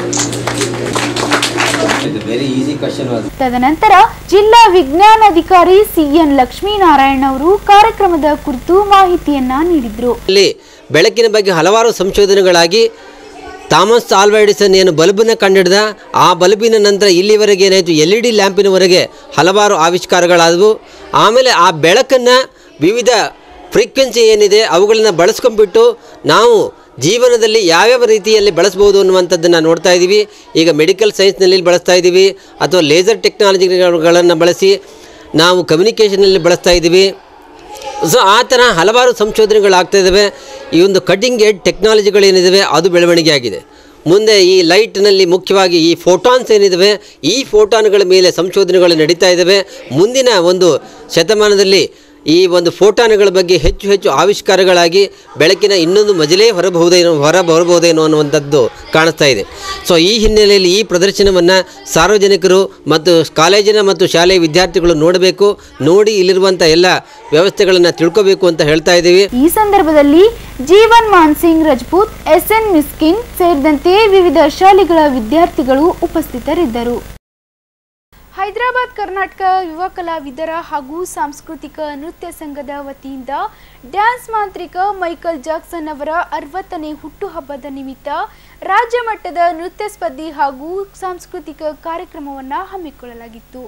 The very easy question was. ತದನಂತರ ಜಿಲ್ಲಾ ವಿಜ್ಞಾನಾಧಿಕಾರಿ ಸಿಎನ್ ಲಕ್ಷ್ಮೀನಾರಾಯಣ ಅವರು ಕಾರ್ಯಕ್ರಮದ ಕುರಿತು ಮಾಹಿತಿಯನ್ನ ನೀಡಿದ್ರು ಅಲ್ಲಿ ಬೆಳಕಿನ ಬಗ್ಗೆ ಹಲವಾರು ಸಂಶೋಧನೆಗಳಾಗಿ ಥಾಮಸ್ ಆಲ್ವಾ ಎಡಿಸನ್ ಏನು ಬಲ್ಬನ್ನು ಕಂಡಿಡ್ದ ಆ ಬಲ್ಬಿನ ನಂತರ ಇಲ್ಲಿವರೆಗೆ ಏನಾಯಿತು ಎಲ್ ಇ ಡಿ ಲ್ಯಾಂಪಿನವರೆಗೆ ಹಲವಾರು ಆವಿಷ್ಕಾರಗಳಾದವು ಆಮೇಲೆ ಆ ಬೆಳಕನ್ನು ವಿವಿಧ ಫ್ರೀಕ್ವೆನ್ಸಿ ಏನಿದೆ ಅವುಗಳನ್ನು ಬಳಸ್ಕೊಂಡ್ಬಿಟ್ಟು ನಾವು ಜೀವನದಲ್ಲಿ ಯಾವ್ಯಾವ ರೀತಿಯಲ್ಲಿ ಬಳಸ್ಬೋದು ಅನ್ನುವಂಥದ್ದನ್ನು ನೋಡ್ತಾ ಇದ್ದೀವಿ ಈಗ ಮೆಡಿಕಲ್ ಸೈನ್ಸ್ನಲ್ಲಿ ಬಳಸ್ತಾ ಇದ್ದೀವಿ ಅಥವಾ ಲೇಸರ್ ಟೆಕ್ನಾಲಜಿಗಳನ್ನು ಬಳಸಿ ನಾವು ಕಮ್ಯುನಿಕೇಷನಲ್ಲಿ ಬಳಸ್ತಾ ಇದ್ದೀವಿ ಸೊ ಆ ಥರ ಹಲವಾರು ಸಂಶೋಧನೆಗಳಾಗ್ತಾ ಇದ್ದಾವೆ ಈ ಒಂದು ಕಟಿಂಗ್ ಎಡ್ ಟೆಕ್ನಾಲಜಿಗಳೇನಿದ್ದಾವೆ ಅದು ಬೆಳವಣಿಗೆ ಆಗಿದೆ ಮುಂದೆ ಈ ಲೈಟ್ನಲ್ಲಿ ಮುಖ್ಯವಾಗಿ ಈ ಫೋಟಾನ್ಸ್ ಏನಿದ್ದಾವೆ ಈ ಫೋಟಾನ್ಗಳ ಮೇಲೆ ಸಂಶೋಧನೆಗಳು ನಡೀತಾ ಇದ್ದಾವೆ ಮುಂದಿನ ಒಂದು ಶತಮಾನದಲ್ಲಿ ಈ ಒಂದು ಫೋಟಾನ್ಗಳ ಬಗ್ಗೆ ಹೆಚ್ಚು ಹೆಚ್ಚು ಆವಿಷ್ಕಾರಗಳಾಗಿ ಬೆಳಕಿನ ಇನ್ನೊಂದು ಮಜಲೇ ಹೊರಬಹುದೇನೋ ಹೊರ ಬರಬಹುದೇನೋ ಅನ್ನುವಂಥದ್ದು ಕಾಣಿಸ್ತಾ ಇದೆ ಸೊ ಈ ಹಿನ್ನೆಲೆಯಲ್ಲಿ ಈ ಪ್ರದರ್ಶನವನ್ನು ಸಾರ್ವಜನಿಕರು ಮತ್ತು ಕಾಲೇಜಿನ ಮತ್ತು ಶಾಲೆಯ ವಿದ್ಯಾರ್ಥಿಗಳು ನೋಡಬೇಕು ನೋಡಿ ಇಲ್ಲಿರುವಂಥ ಎಲ್ಲ ವ್ಯವಸ್ಥೆಗಳನ್ನು ತಿಳ್ಕೋಬೇಕು ಅಂತ ಹೇಳ್ತಾ ಇದ್ದೀವಿ ಈ ಸಂದರ್ಭದಲ್ಲಿ ಜೀವನ್ ಮಾನ್ಸಿಂಗ್ ರಜಪೂತ್ ಎಸ್ ಎನ್ ಮಿಸ್ಕಿನ್ ಸೇರಿದಂತೆ ವಿವಿಧ ಶಾಲೆಗಳ ವಿದ್ಯಾರ್ಥಿಗಳು ಉಪಸ್ಥಿತರಿದ್ದರು ಹೈದರಾಬಾದ್ ಕರ್ನಾಟಕ ಯುವ ಕಲಾವಿದರ ಹಾಗೂ ಸಾಂಸ್ಕೃತಿಕ ನೃತ್ಯ ಸಂಘದ ವತಿಯಿಂದ ಡ್ಯಾನ್ಸ್ ಮಾಂತ್ರಿಕ ಮೈಕಲ್ ಜಾಕ್ಸನ್ ಅವರ ಅರವತ್ತನೇ ಹುಟ್ಟುಹಬ್ಬದ ನಿಮಿತ್ತ ರಾಜ್ಯ ಮಟ್ಟದ ನೃತ್ಯ ಸ್ಪರ್ಧೆ ಹಾಗೂ ಸಾಂಸ್ಕೃತಿಕ ಕಾರ್ಯಕ್ರಮವನ್ನು ಹಮ್ಮಿಕೊಳ್ಳಲಾಗಿತ್ತು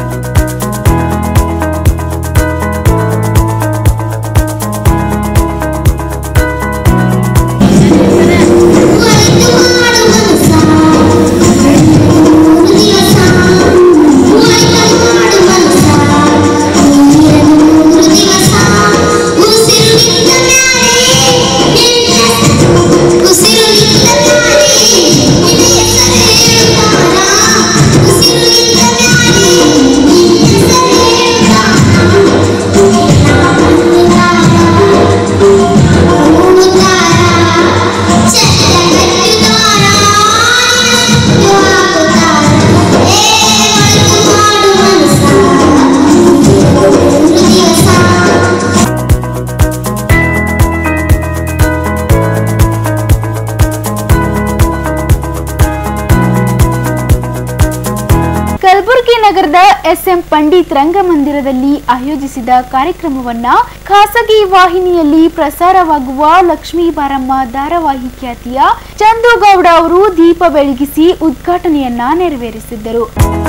ಕಲಬುರಗಿ ನಗರದ ಎಸ್ಎಂ ಪಂಡಿತ್ ರಂಗಮಂದಿರದಲ್ಲಿ ಆಯೋಜಿಸಿದ ಕಾರ್ಯಕ್ರಮವನ್ನ ಖಾಸಗಿ ವಾಹಿನಿಯಲ್ಲಿ ಪ್ರಸಾರವಾಗುವ ಲಕ್ಷ್ಮೀ ಬಾರಮ್ಮ ಧಾರಾವಾಹಿ ಖ್ಯಾತಿಯ ಚಂದುಗೌಡ ಅವರು ದೀಪ ಬೆಳಗಿಸಿ ಉದ್ಘಾಟನೆಯನ್ನ ನೆರವೇರಿಸಿದ್ದರು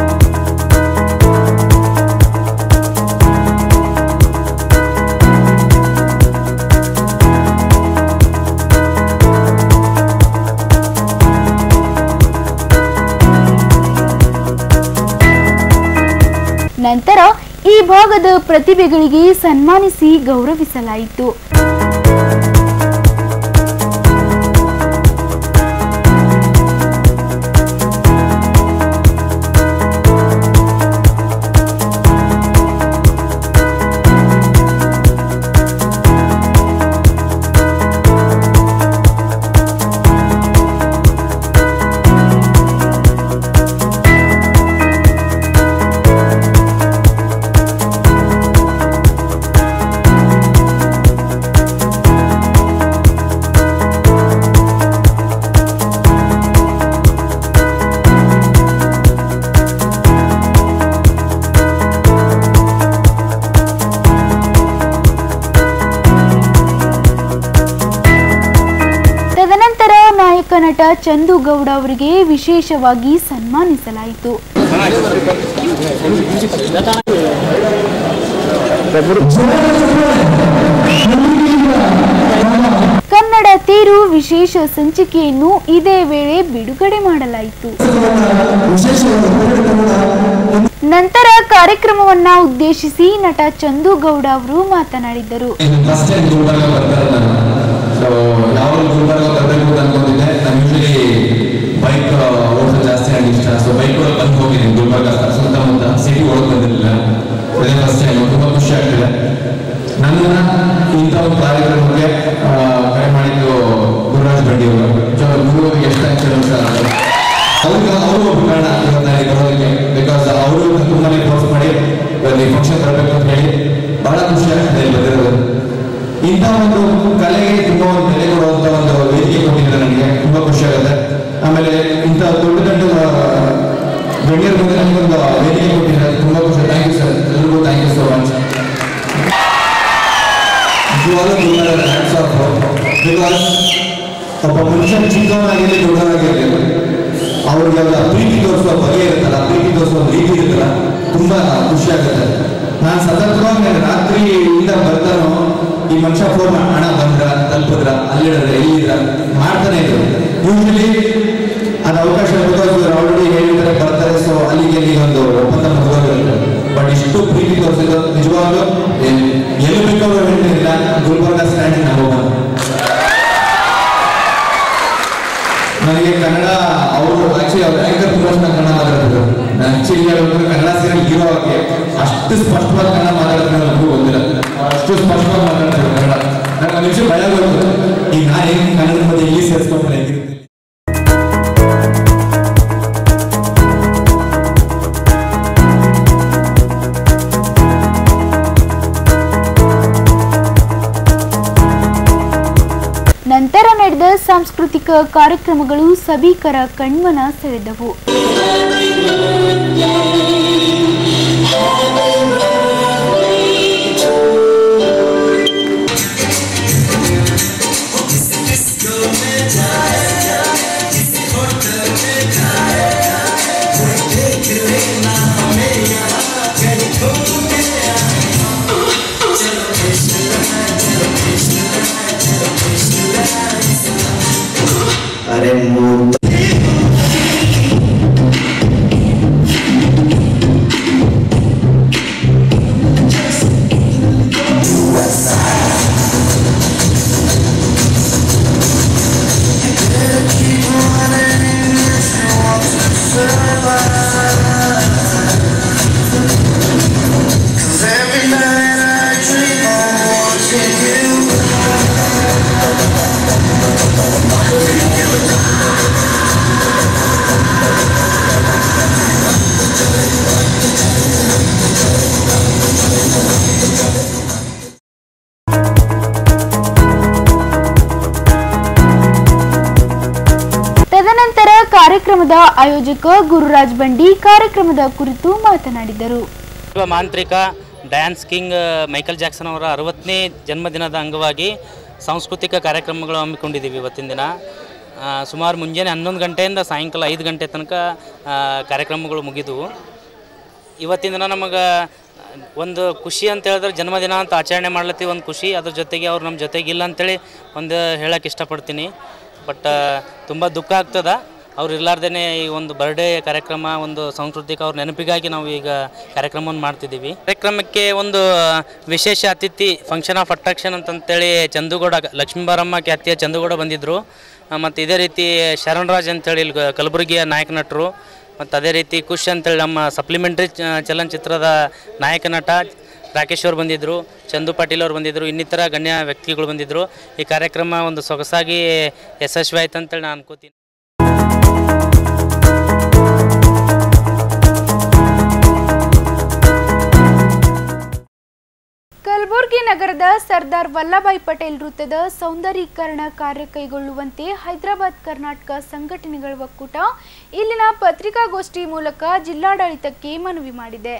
ನಂತರ ಈ ಭಾಗದ ಪ್ರತಿಭೆಗಳಿಗೆ ಸನ್ಮಾನಿಸಿ ಗೌರವಿಸಲಾಯಿತು ತದನಂತರ ನಾಯಕ ನಟ ಚಂದು ಗೌಡ ಅವರಿಗೆ ವಿಶೇಷವಾಗಿ ಸನ್ಮಾನಿಸಲಾಯಿತು ಕನ್ನಡ ತೇರು ವಿಶೇಷ ಸಂಚಿಕೆಯನ್ನು ಇದೇ ವೇಳೆ ಬಿಡುಗಡೆ ಮಾಡಲಾಯಿತು ನಂತರ ಕಾರ್ಯಕ್ರಮವನ್ನ ಉದ್ದೇಶಿಸಿ ನಟ ಚಂದು ಗೌಡ ಅವರು ಮಾತನಾಡಿದರು ಫಸ್ಟ್ ಟೈಮ್ ಗುಲ್ಬರ್ಗ ಬರ್ತಾರೆ ನಾನು ಸೊ ಯಾವಾಗ ಗುಲ್ಬರ್ಗ ಬರಬೇಕು ಅಂತ ಅನ್ಕೊಂಡಿದ್ದೆ ನಾನು ಯೂಶಲಿ ಬೈಕ್ ಓಡಿಸೋದು ಜಾಸ್ತಿ ನನಗೆ ಇಷ್ಟ ಸೊ ಬೈಕ್ ಒಳಗೆ ಬಂದು ಹೋಗಿದ್ದೀನಿ ಗುಲ್ಬರ್ಗ ಸುತ್ತಮುತ್ತ ಸಿಟಿ ಒಳಗೆ ಬಂದಿರಲಿಲ್ಲ ಇದೇ ಫಸ್ಟ್ ಟೈಮ್ ತುಂಬ ಖುಷಿ ಆಗ್ತಿದೆ ನನ್ನ ಇಂಥ ಒಂದು ಕಾರ್ಯಕ್ರಮಕ್ಕೆ ಆ, ಕರೆ ಮಾಡಿದ್ದು ಗುರುರಾಜ್ ಬಂಡಿ ಅವರು ಸೊ ಗುರುವರಿಗೆ ಎಷ್ಟು ಥ್ಯಾಂಕ್ಸ್ ಅಂತ ಅವ್ರಿಗೆ ಅವರು ಒಬ್ಬ ಕಾರಣ ಇವತ್ತು ನನಗೆ ಬರೋದಕ್ಕೆ ಬಿಕಾಸ್ ಅವರು ತುಂಬಾನೇ ಫೋರ್ಸ್ ಮಾಡಿ ಒಂದು ಫಂಕ್ಷನ್ ಬರಬೇಕು ಅಂತ ಹೇಳಿ ಬಹಳ ಖುಷಿ ಆಗ್ತದೆ ಇಲ್ಲಿ ಬಂದಿರೋದು ಇಂಥ ಒಂದು ಕಲೆಗೆ ತುಂಬಾ ಒಂದು ಬೆಲೆ ಕೊಡುವಂತ ಒಂದು ವೇದಿಕೆ ಕೊಟ್ಟಿದ್ದಾರೆ ನನಗೆ ತುಂಬಾ ಖುಷಿ ಆಗುತ್ತೆ ಆಮೇಲೆ ಇಂಥ ದೊಡ್ಡ ದೊಡ್ಡ ಗಣ್ಯರ ಮುಂದೆ ನನಗೊಂದು ವೇದಿಕೆ ಕೊಟ್ಟಿದ್ದಾರೆ ತುಂಬಾ ಖುಷಿ ಥ್ಯಾಂಕ್ ಯು ಸರ್ ಎಲ್ರಿಗೂ ಥ್ಯಾಂಕ್ ಯು ಸೋ ಮಚ್ ನಿಜವಾಗ್ಲೂ ಹ್ಯಾಟ್ಸ್ ಆಫ್ ಬಿಕಾಸ್ ಒಬ್ಬ ಮನುಷ್ಯ ಚಿಕ್ಕವನಾಗಿರಲಿ ದೊಡ್ಡವನಾಗಿರಲಿ ಅವ್ರಿಗೆಲ್ಲ ಪ್ರೀತಿ ತೋರಿಸುವ ಬಗೆ ಇರುತ್ತಲ್ಲ ಪ್ರೀತಿ ತೋರಿಸುವ ಒಂದು ರೀತಿ ಇರುತ್ತಲ್ಲ ತುಂಬಾ ಖುಷಿ ಆಗುತ್ತೆ ನಾನು ಸತತವಾಗಿ ನಾನು ರಾತ್ರಿಯಿಂದ ಬರ್ತಾನೋ ಈ ಮನುಷ್ಯ ಫೋನ್ ಹಣ ಬಂದ್ರ ಅಂತ ತಲುಪಿದ್ರ ಅಲ್ಲಿಡಿದ್ರೆ ಎಲ್ಲಿದ್ರ ಮಾಡ್ತಾನೆ ಇದ್ರು ಯೂಶಲಿ ಅದು ಅವಕಾಶ ಆಲ್ರೆಡಿ ಹೇಳಿದ್ರೆ ಬರ್ತಾರೆ ಸೊ ಅಲ್ಲಿಗೆ ಅಲ್ಲಿಗೆ ಒಂದು ಒಪ್ಪಂದ ಮುಗಿದೋಗಿರುತ್ತೆ ಬಟ್ ಇಷ್ಟು ಪ್ರೀತಿ ತೋರಿಸಿದ್ರು ನಿಜವಾಗ್ಲೂ ಎಲ್ಲಿ ಎಲ್ಲಿ ಬೇಕಾದ್ರೂ ಹೇಳ್ತಿಲ್ಲ ಗುಲ್ಬರ್ಗ ಸ್ಟ್ಯಾಂಡಿಂಗ್ ನಂಬರ್ ಒನ್ ನನಗೆ ಕನ್ನಡ ಅವರು ಆಕ್ಚುಲಿ ಅವ್ರ ಆಂಕರ್ ತುಂಬ ಚೆನ್ನಾಗಿ ಕನ್ನಡ ಮಾತಾಡ್ತಿದ್ರು ಆಕ್ಚುಲಿ ಹೇಳ್ಬೇಕು ಕನ್ನಡ ಸೀರಿಯಲ್ ಹೀರೋ ಆಗಿ ಅಷ್ಟು ಸ್ಪಷ್ಟವಾಗಿ ಕನ್ನಡ ಮಾತಾಡ್ತಾರೆ ನನಗೂ ಗೊತ್ತಿಲ್ಲ ಅಷ್ಟು ಸ್ಪಷ್ಟವಾಗಿ ಮಾತಾಡ್ತಾರೆ ಕನ್ನಡ ನನಗೆ ಒಂದು ನಿಮಿಷ ಭಯ ಬರುತ್ತೆ ಈಗ ನಾನು ಹೆಂಗೆ ಕನ್ನಡದ ಮಧ್ಯೆ ಇಲ್ಲಿ ಸೇರಿಸ್ಕೊಂಡ್ರೆ ಹೆಂಗಿರುತ್ತೆ ನಂತರ ನಡೆದ ಸಾಂಸ್ಕೃತಿಕ ಕಾರ್ಯಕ್ರಮಗಳು ಸಭಿಕರ ಕಣ್ಮನ ಸೆಳೆದವು अरे मूर्ख ತದನಂತರ ಕಾರ್ಯಕ್ರಮದ ಆಯೋಜಕ ಗುರುರಾಜ್ ಬಂಡಿ ಕಾರ್ಯಕ್ರಮದ ಕುರಿತು ಮಾತನಾಡಿದರು ವಿಶ್ವ ಮಾಂತ್ರಿಕ ಡ್ಯಾನ್ಸ್ ಕಿಂಗ್ ಮೈಕಲ್ ಜಾಕ್ಸನ್ ಅವರ ಅರವತ್ತನೇ ಜನ್ಮದಿನದ ಅಂಗವಾಗಿ ಸಾಂಸ್ಕೃತಿಕ ಕಾರ್ಯಕ್ರಮಗಳು ಹಮ್ಮಿಕೊಂಡಿದ್ದೀವಿ ಇವತ್ತಿನ ದಿನ ಆ, ಸುಮಾರು ಮುಂಜಾನೆ ಹನ್ನೊಂದು ಗಂಟೆಯಿಂದ ಸಾಯಂಕಾಲ ಐದು ಗಂಟೆ ತನಕ ಆ, ಕಾರ್ಯಕ್ರಮಗಳು ಮುಗಿದವು ಇವತ್ತಿನ ದಿನ ನಮಗೆ ಒಂದು ಖುಷಿ ಅಂತ ಹೇಳಿದ್ರೆ ಜನ್ಮದಿನ ಅಂತ ಆಚರಣೆ ಮಾಡ್ಲತ್ತೀವಿ ಒಂದು ಖುಷಿ ಅದ್ರ ಜೊತೆಗೆ ಅವ್ರು ನಮ್ಮ ಜೊತೆಗಿಲ್ಲ ಅಂತೇಳಿ ಒಂದು ಹೇಳಕ್ಕೆ ಇಷ್ಟಪಡ್ತೀನಿ ಬಟ್ ತುಂಬ ದುಃಖ ಆಗ್ತದ ಅವ್ರು ಇರ್ಲಾರ್ದೇ ಈ ಒಂದು ಬರ್ಡೇ ಕಾರ್ಯಕ್ರಮ ಒಂದು ಸಾಂಸ್ಕೃತಿಕ ಅವ್ರ ನೆನಪಿಗಾಗಿ ನಾವು ಈಗ ಕಾರ್ಯಕ್ರಮವನ್ನು ಮಾಡ್ತಿದ್ದೀವಿ ಕಾರ್ಯಕ್ರಮಕ್ಕೆ ಒಂದು ವಿಶೇಷ ಅತಿಥಿ ಫಂಕ್ಷನ್ ಆಫ್ ಅಟ್ರಾಕ್ಷನ್ ಅಂತಂತೇಳಿ ಚಂದುಗೌಡ ಲಕ್ಷ್ಮೀಬಾರಮ್ಮ ಖ್ಯಾತಿಯ ಚಂದುಗೌಡ ಬಂದಿದ್ದರು ಮತ್ತು ಇದೇ ರೀತಿ ಶರಣ್ ರಾಜ್ ಅಂತೇಳಿ ಇಲ್ಲಿ ಗ- ಕಲಬುರಗಿಯ ನಾಯಕ ನಟರು ಮತ್ತು ಅದೇ ರೀತಿ ಖುಷ್ ಅಂತೇಳಿ ನಮ್ಮ ಸಪ್ಲಿಮೆಂಟ್ರಿ ಚಲನಚಿತ್ರದ ನಾಯಕ ನಟ ರಾಕೇಶ್ ಅವ್ರು ಬಂದಿದ್ದರು ಚಂದು ಪಾಟೀಲ್ ಅವ್ರು ಬಂದಿದ್ದರು ಇನ್ನಿತರ ಗಣ್ಯ ವ್ಯಕ್ತಿಗಳು ಬಂದಿದ್ದರು ಈ ಕಾರ್ಯಕ್ರಮ ಒಂದು ಸೊಗಸಾಗಿ ಯಶಸ್ವಿ ಆಯ್ತು ಅಂತೇಳಿ ನಾನು ಅನ್ಕೋತೀನಿ ಕಲಬುರಗಿ ನಗರದ ಸರ್ದಾರ್ ವಲ್ಲಭಾಯ್ ಪಟೇಲ್ ವೃತ್ತದ ಸೌಂದರೀಕರಣ ಕಾರ್ಯ ಕೈಗೊಳ್ಳುವಂತೆ ಹೈದರಾಬಾದ್ ಕರ್ನಾಟಕ ಸಂಘಟನೆಗಳ ಒಕ್ಕೂಟ ಇಲ್ಲಿನ ಪತ್ರಿಕಾಗೋಷ್ಠಿ ಮೂಲಕ ಜಿಲ್ಲಾಡಳಿತಕ್ಕೆ ಮನವಿ ಮಾಡಿದೆ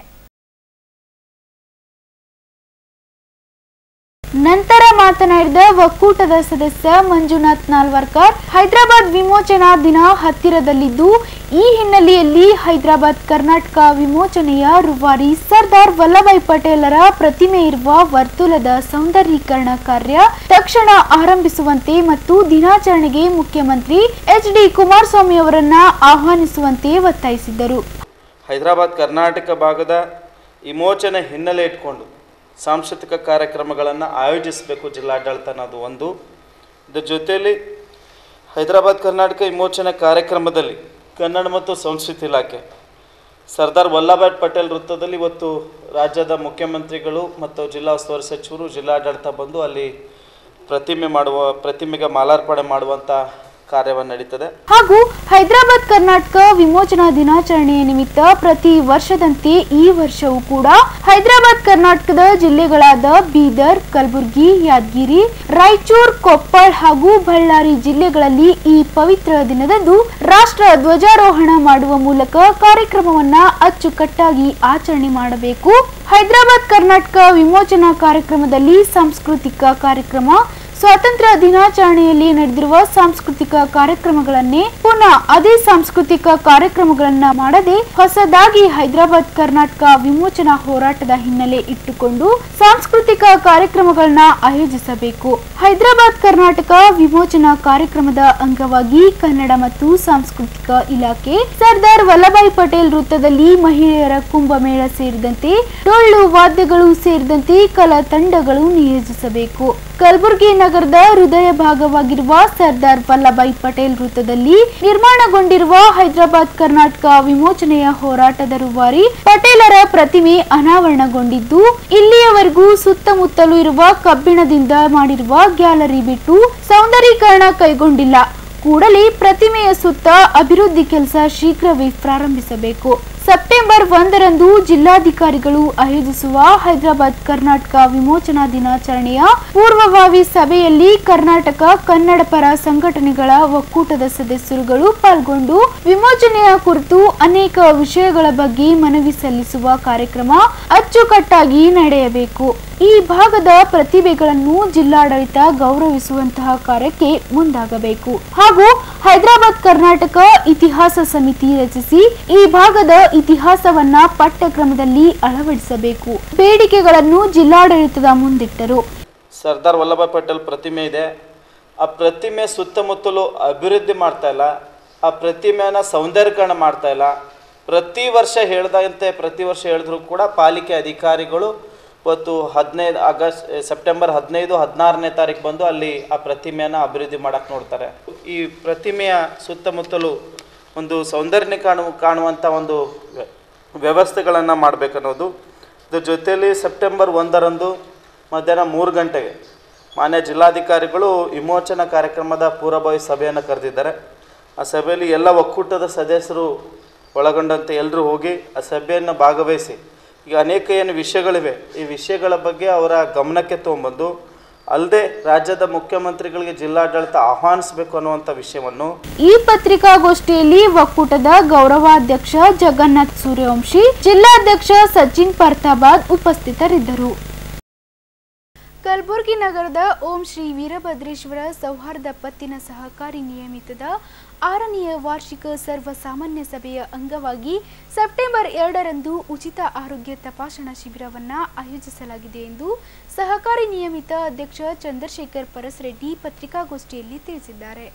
ನಂತರ ಮಾತನಾಡಿದ ಒಕ್ಕೂಟದ ಸದಸ್ಯ ಮಂಜುನಾಥ್ ನಾಲ್ವರ್ಕರ್ ಹೈದರಾಬಾದ್ ವಿಮೋಚನಾ ದಿನ ಹತ್ತಿರದಲ್ಲಿದ್ದು ಈ ಹಿನ್ನೆಲೆಯಲ್ಲಿ ಹೈದರಾಬಾದ್ ಕರ್ನಾಟಕ ವಿಮೋಚನೆಯ ರೂವಾರಿ ಸರ್ದಾರ್ ವಲ್ಲಭಾಯ್ ಪಟೇಲರ ಪ್ರತಿಮೆ ಇರುವ ವರ್ತುಲದ ಸೌಂದರೀಕರಣ ಕಾರ್ಯ ತಕ್ಷಣ ಆರಂಭಿಸುವಂತೆ ಮತ್ತು ದಿನಾಚರಣೆಗೆ ಮುಖ್ಯಮಂತ್ರಿ ಎಚ್ ಡಿ ಕುಮಾರಸ್ವಾಮಿ ಅವರನ್ನ ಆಹ್ವಾನಿಸುವಂತೆ ಒತ್ತಾಯಿಸಿದ್ದರು ಹೈದರಾಬಾದ್ ಕರ್ನಾಟಕ ಭಾಗದ ವಿಮೋಚನೆ ಹಿನ್ನೆಲೆ ಇಟ್ಕೊಂಡು ಸಾಂಸ್ಕೃತಿಕ ಕಾರ್ಯಕ್ರಮಗಳನ್ನು ಆಯೋಜಿಸಬೇಕು ಜಿಲ್ಲಾಡಳಿತ ಅನ್ನೋದು ಒಂದು ಇದರ ಜೊತೆಯಲ್ಲಿ ಹೈದರಾಬಾದ್ ಕರ್ನಾಟಕ ವಿಮೋಚನೆ ಕಾರ್ಯಕ್ರಮದಲ್ಲಿ ಕನ್ನಡ ಮತ್ತು ಸಂಸ್ಕೃತಿ ಇಲಾಖೆ ಸರ್ದಾರ್ ವಲ್ಲಭಾಯ್ ಪಟೇಲ್ ವೃತ್ತದಲ್ಲಿ ಇವತ್ತು ರಾಜ್ಯದ ಮುಖ್ಯಮಂತ್ರಿಗಳು ಮತ್ತು ಜಿಲ್ಲಾ ಉಸ್ತುವಾರಿ ಸಚಿವರು ಜಿಲ್ಲಾಡಳಿತ ಬಂದು ಅಲ್ಲಿ ಪ್ರತಿಮೆ ಮಾಡುವ ಪ್ರತಿಮೆಗೆ ಮಾಲಾರ್ಪಣೆ ಮಾಡುವಂಥ ಕಾರ್ಯವನ್ನು ನಡೀತದೆ ಹಾಗೂ ಹೈದರಾಬಾದ್ ಕರ್ನಾಟಕ ವಿಮೋಚನಾ ದಿನಾಚರಣೆಯ ನಿಮಿತ್ತ ಪ್ರತಿ ವರ್ಷದಂತೆ ಈ ವರ್ಷವೂ ಕೂಡ ಹೈದರಾಬಾದ್ ಕರ್ನಾಟಕದ ಜಿಲ್ಲೆಗಳಾದ ಬೀದರ್ ಕಲಬುರಗಿ ಯಾದಗಿರಿ ರಾಯಚೂರು ಕೊಪ್ಪಳ ಹಾಗೂ ಬಳ್ಳಾರಿ ಜಿಲ್ಲೆಗಳಲ್ಲಿ ಈ ಪವಿತ್ರ ದಿನದಂದು ರಾಷ್ಟ್ರ ಧ್ವಜಾರೋಹಣ ಮಾಡುವ ಮೂಲಕ ಕಾರ್ಯಕ್ರಮವನ್ನ ಅಚ್ಚುಕಟ್ಟಾಗಿ ಆಚರಣೆ ಮಾಡಬೇಕು ಹೈದರಾಬಾದ್ ಕರ್ನಾಟಕ ವಿಮೋಚನಾ ಕಾರ್ಯಕ್ರಮದಲ್ಲಿ ಸಾಂಸ್ಕೃತಿಕ ಕಾರ್ಯಕ್ರಮ ಸ್ವಾತಂತ್ರ್ಯ ದಿನಾಚರಣೆಯಲ್ಲಿ ನಡೆದಿರುವ ಸಾಂಸ್ಕೃತಿಕ ಕಾರ್ಯಕ್ರಮಗಳನ್ನೇ ಪುನಃ ಅದೇ ಸಾಂಸ್ಕೃತಿಕ ಕಾರ್ಯಕ್ರಮಗಳನ್ನ ಮಾಡದೆ ಹೊಸದಾಗಿ ಹೈದರಾಬಾದ್ ಕರ್ನಾಟಕ ವಿಮೋಚನಾ ಹೋರಾಟದ ಹಿನ್ನೆಲೆ ಇಟ್ಟುಕೊಂಡು ಸಾಂಸ್ಕೃತಿಕ ಕಾರ್ಯಕ್ರಮಗಳನ್ನ ಆಯೋಜಿಸಬೇಕು ಹೈದರಾಬಾದ್ ಕರ್ನಾಟಕ ವಿಮೋಚನಾ ಕಾರ್ಯಕ್ರಮದ ಅಂಗವಾಗಿ ಕನ್ನಡ ಮತ್ತು ಸಾಂಸ್ಕೃತಿಕ ಇಲಾಖೆ ಸರ್ದಾರ್ ವಲ್ಲಭಾಯ್ ಪಟೇಲ್ ವೃತ್ತದಲ್ಲಿ ಮಹಿಳೆಯರ ಕುಂಭಮೇಳ ಸೇರಿದಂತೆ ಡೊಳ್ಳು ವಾದ್ಯಗಳು ಸೇರಿದಂತೆ ಕಲಾ ತಂಡಗಳು ನಿಯೋಜಿಸಬೇಕು ಕಲಬುರಗಿ ನಗರದ ಹೃದಯ ಭಾಗವಾಗಿರುವ ಸರ್ದಾರ್ ವಲ್ಲಭಾಯ್ ಪಟೇಲ್ ವೃತ್ತದಲ್ಲಿ ನಿರ್ಮಾಣಗೊಂಡಿರುವ ಹೈದರಾಬಾದ್ ಕರ್ನಾಟಕ ವಿಮೋಚನೆಯ ಹೋರಾಟದ ರೂವಾರಿ ಪಟೇಲರ ಪ್ರತಿಮೆ ಅನಾವರಣಗೊಂಡಿದ್ದು ಇಲ್ಲಿಯವರೆಗೂ ಸುತ್ತಮುತ್ತಲೂ ಇರುವ ಕಬ್ಬಿಣದಿಂದ ಮಾಡಿರುವ ಗ್ಯಾಲರಿ ಬಿಟ್ಟು ಸೌಂದರೀಕರಣ ಕೈಗೊಂಡಿಲ್ಲ ಕೂಡಲೇ ಪ್ರತಿಮೆಯ ಸುತ್ತ ಅಭಿವೃದ್ಧಿ ಕೆಲಸ ಶೀಘ್ರವೇ ಪ್ರಾರಂಭಿಸಬೇಕು ಸೆಪ್ಟೆಂಬರ್ ಒಂದರಂದು ಜಿಲ್ಲಾಧಿಕಾರಿಗಳು ಆಯೋಜಿಸುವ ಹೈದರಾಬಾದ್ ಕರ್ನಾಟಕ ವಿಮೋಚನಾ ದಿನಾಚರಣೆಯ ಪೂರ್ವಭಾವಿ ಸಭೆಯಲ್ಲಿ ಕರ್ನಾಟಕ ಕನ್ನಡ ಪರ ಸಂಘಟನೆಗಳ ಒಕ್ಕೂಟದ ಸದಸ್ಯರುಗಳು ಪಾಲ್ಗೊಂಡು ವಿಮೋಚನೆಯ ಕುರಿತು ಅನೇಕ ವಿಷಯಗಳ ಬಗ್ಗೆ ಮನವಿ ಸಲ್ಲಿಸುವ ಕಾರ್ಯಕ್ರಮ ಅಚ್ಚುಕಟ್ಟಾಗಿ ನಡೆಯಬೇಕು ಈ ಭಾಗದ ಪ್ರತಿಭೆಗಳನ್ನು ಜಿಲ್ಲಾಡಳಿತ ಗೌರವಿಸುವಂತಹ ಕಾರ್ಯಕ್ಕೆ ಮುಂದಾಗಬೇಕು ಹಾಗೂ ಹೈದರಾಬಾದ್ ಕರ್ನಾಟಕ ಇತಿಹಾಸ ಸಮಿತಿ ರಚಿಸಿ ಈ ಭಾಗದ ಇತಿಹಾಸವನ್ನ ಪಠ್ಯಕ್ರಮದಲ್ಲಿ ಅಳವಡಿಸಬೇಕು ಬೇಡಿಕೆಗಳನ್ನು ಜಿಲ್ಲಾಡಳಿತದ ಮುಂದಿಟ್ಟರು ಸರ್ದಾರ್ ವಲ್ಲಭಾಯ್ ಪಟೇಲ್ ಪ್ರತಿಮೆ ಇದೆ ಆ ಪ್ರತಿಮೆ ಸುತ್ತಮುತ್ತಲು ಅಭಿವೃದ್ಧಿ ಮಾಡ್ತಾ ಇಲ್ಲ ಆ ಪ್ರತಿಮೆಯನ್ನು ಸೌಂದರ್ಯೀಕರಣ ಮಾಡ್ತಾ ಇಲ್ಲ ಪ್ರತಿ ವರ್ಷ ಹೇಳ್ದಂತೆ ಪ್ರತಿ ವರ್ಷ ಹೇಳಿದ್ರು ಕೂಡ ಪಾಲಿಕೆ ಅಧಿಕಾರಿಗಳು ಇವತ್ತು ಹದಿನೈದು ಆಗಸ್ಟ್ ಸೆಪ್ಟೆಂಬರ್ ಹದಿನೈದು ಹದಿನಾರನೇ ತಾರೀಕು ಬಂದು ಅಲ್ಲಿ ಆ ಪ್ರತಿಮೆಯನ್ನು ಅಭಿವೃದ್ಧಿ ಮಾಡಕ್ಕೆ ನೋಡ್ತಾರೆ ಈ ಪ್ರತಿಮೆಯ ಸುತ್ತಮುತ್ತಲು ಒಂದು ಸೌಂದರ್ಯ ಕಾಣು ಕಾಣುವಂಥ ಒಂದು ವ್ಯ- ವ್ಯವಸ್ಥೆಗಳನ್ನು ಮಾಡಬೇಕನ್ನೋದು ಇದ್ರ ಜೊತೆಯಲ್ಲಿ ಸೆಪ್ಟೆಂಬರ್ ಒಂದರಂದು ಮಧ್ಯಾಹ್ನ ಮೂರು ಗಂಟೆಗೆ ಮಾನ್ಯ ಜಿಲ್ಲಾಧಿಕಾರಿಗಳು ವಿಮೋಚನಾ ಕಾರ್ಯಕ್ರಮದ ಪೂರ್ವಭಾವಿ ಸಭೆಯನ್ನು ಕರೆದಿದ್ದಾರೆ ಆ ಸಭೆಯಲ್ಲಿ ಎಲ್ಲ ಒಕ್ಕೂಟದ ಸದಸ್ಯರು ಒಳಗೊಂಡಂತೆ ಎಲ್ಲರೂ ಹೋಗಿ ಆ ಸಭೆಯನ್ನು ಭಾಗವಹಿಸಿ ಈಗ ಅನೇಕ ಏನು ವಿಷಯಗಳಿವೆ ಈ ವಿಷಯಗಳ ಬಗ್ಗೆ ಅವರ ಗಮನಕ್ಕೆ ತೊಗೊಂಬಂದು ಅಲ್ಲದೆ ರಾಜ್ಯದ ಮುಖ್ಯಮಂತ್ರಿಗಳಿಗೆ ಜಿಲ್ಲಾಡಳಿತ ಆಹ್ವಾನಿಸಬೇಕು ಅನ್ನುವಂಥ ವಿಷಯವನ್ನು ಈ ಪತ್ರಿಕಾಗೋಷ್ಠಿಯಲ್ಲಿ ಒಕ್ಕೂಟದ ಗೌರವಾಧ್ಯಕ್ಷ ಜಗನ್ನಾಥ್ ಸೂರ್ಯವಂಶಿ ಜಿಲ್ಲಾಧ್ಯಕ್ಷ ಸಚಿನ್ ಪರ್ತಾಬಾದ್ ಉಪಸ್ಥಿತರಿದ್ದರು ಕಲಬುರಗಿ ನಗರದ ಓಂ ಶ್ರೀ ವೀರಭದ್ರೇಶ್ವರ ಸೌಹಾರ್ದ ಪತ್ತಿನ ಸಹಕಾರಿ ನಿಯಮಿತದ ಆರನೆಯ ವಾರ್ಷಿಕ ಸರ್ವಸಾಮಾನ್ಯ ಸಭೆಯ ಅಂಗವಾಗಿ ಸೆಪ್ಟೆಂಬರ್ ಎರಡರಂದು ಉಚಿತ ಆರೋಗ್ಯ ತಪಾಸಣಾ ಶಿಬಿರವನ್ನು ಆಯೋಜಿಸಲಾಗಿದೆ ಎಂದು ಸಹಕಾರಿ ನಿಯಮಿತ ಅಧ್ಯಕ್ಷ ಚಂದ್ರಶೇಖರ್ ಪರಸ್ರೆಡ್ಡಿ ಪತ್ರಿಕಾಗೋಷ್ಠಿಯಲ್ಲಿ ತಿಳಿಸಿದ್ದಾರೆ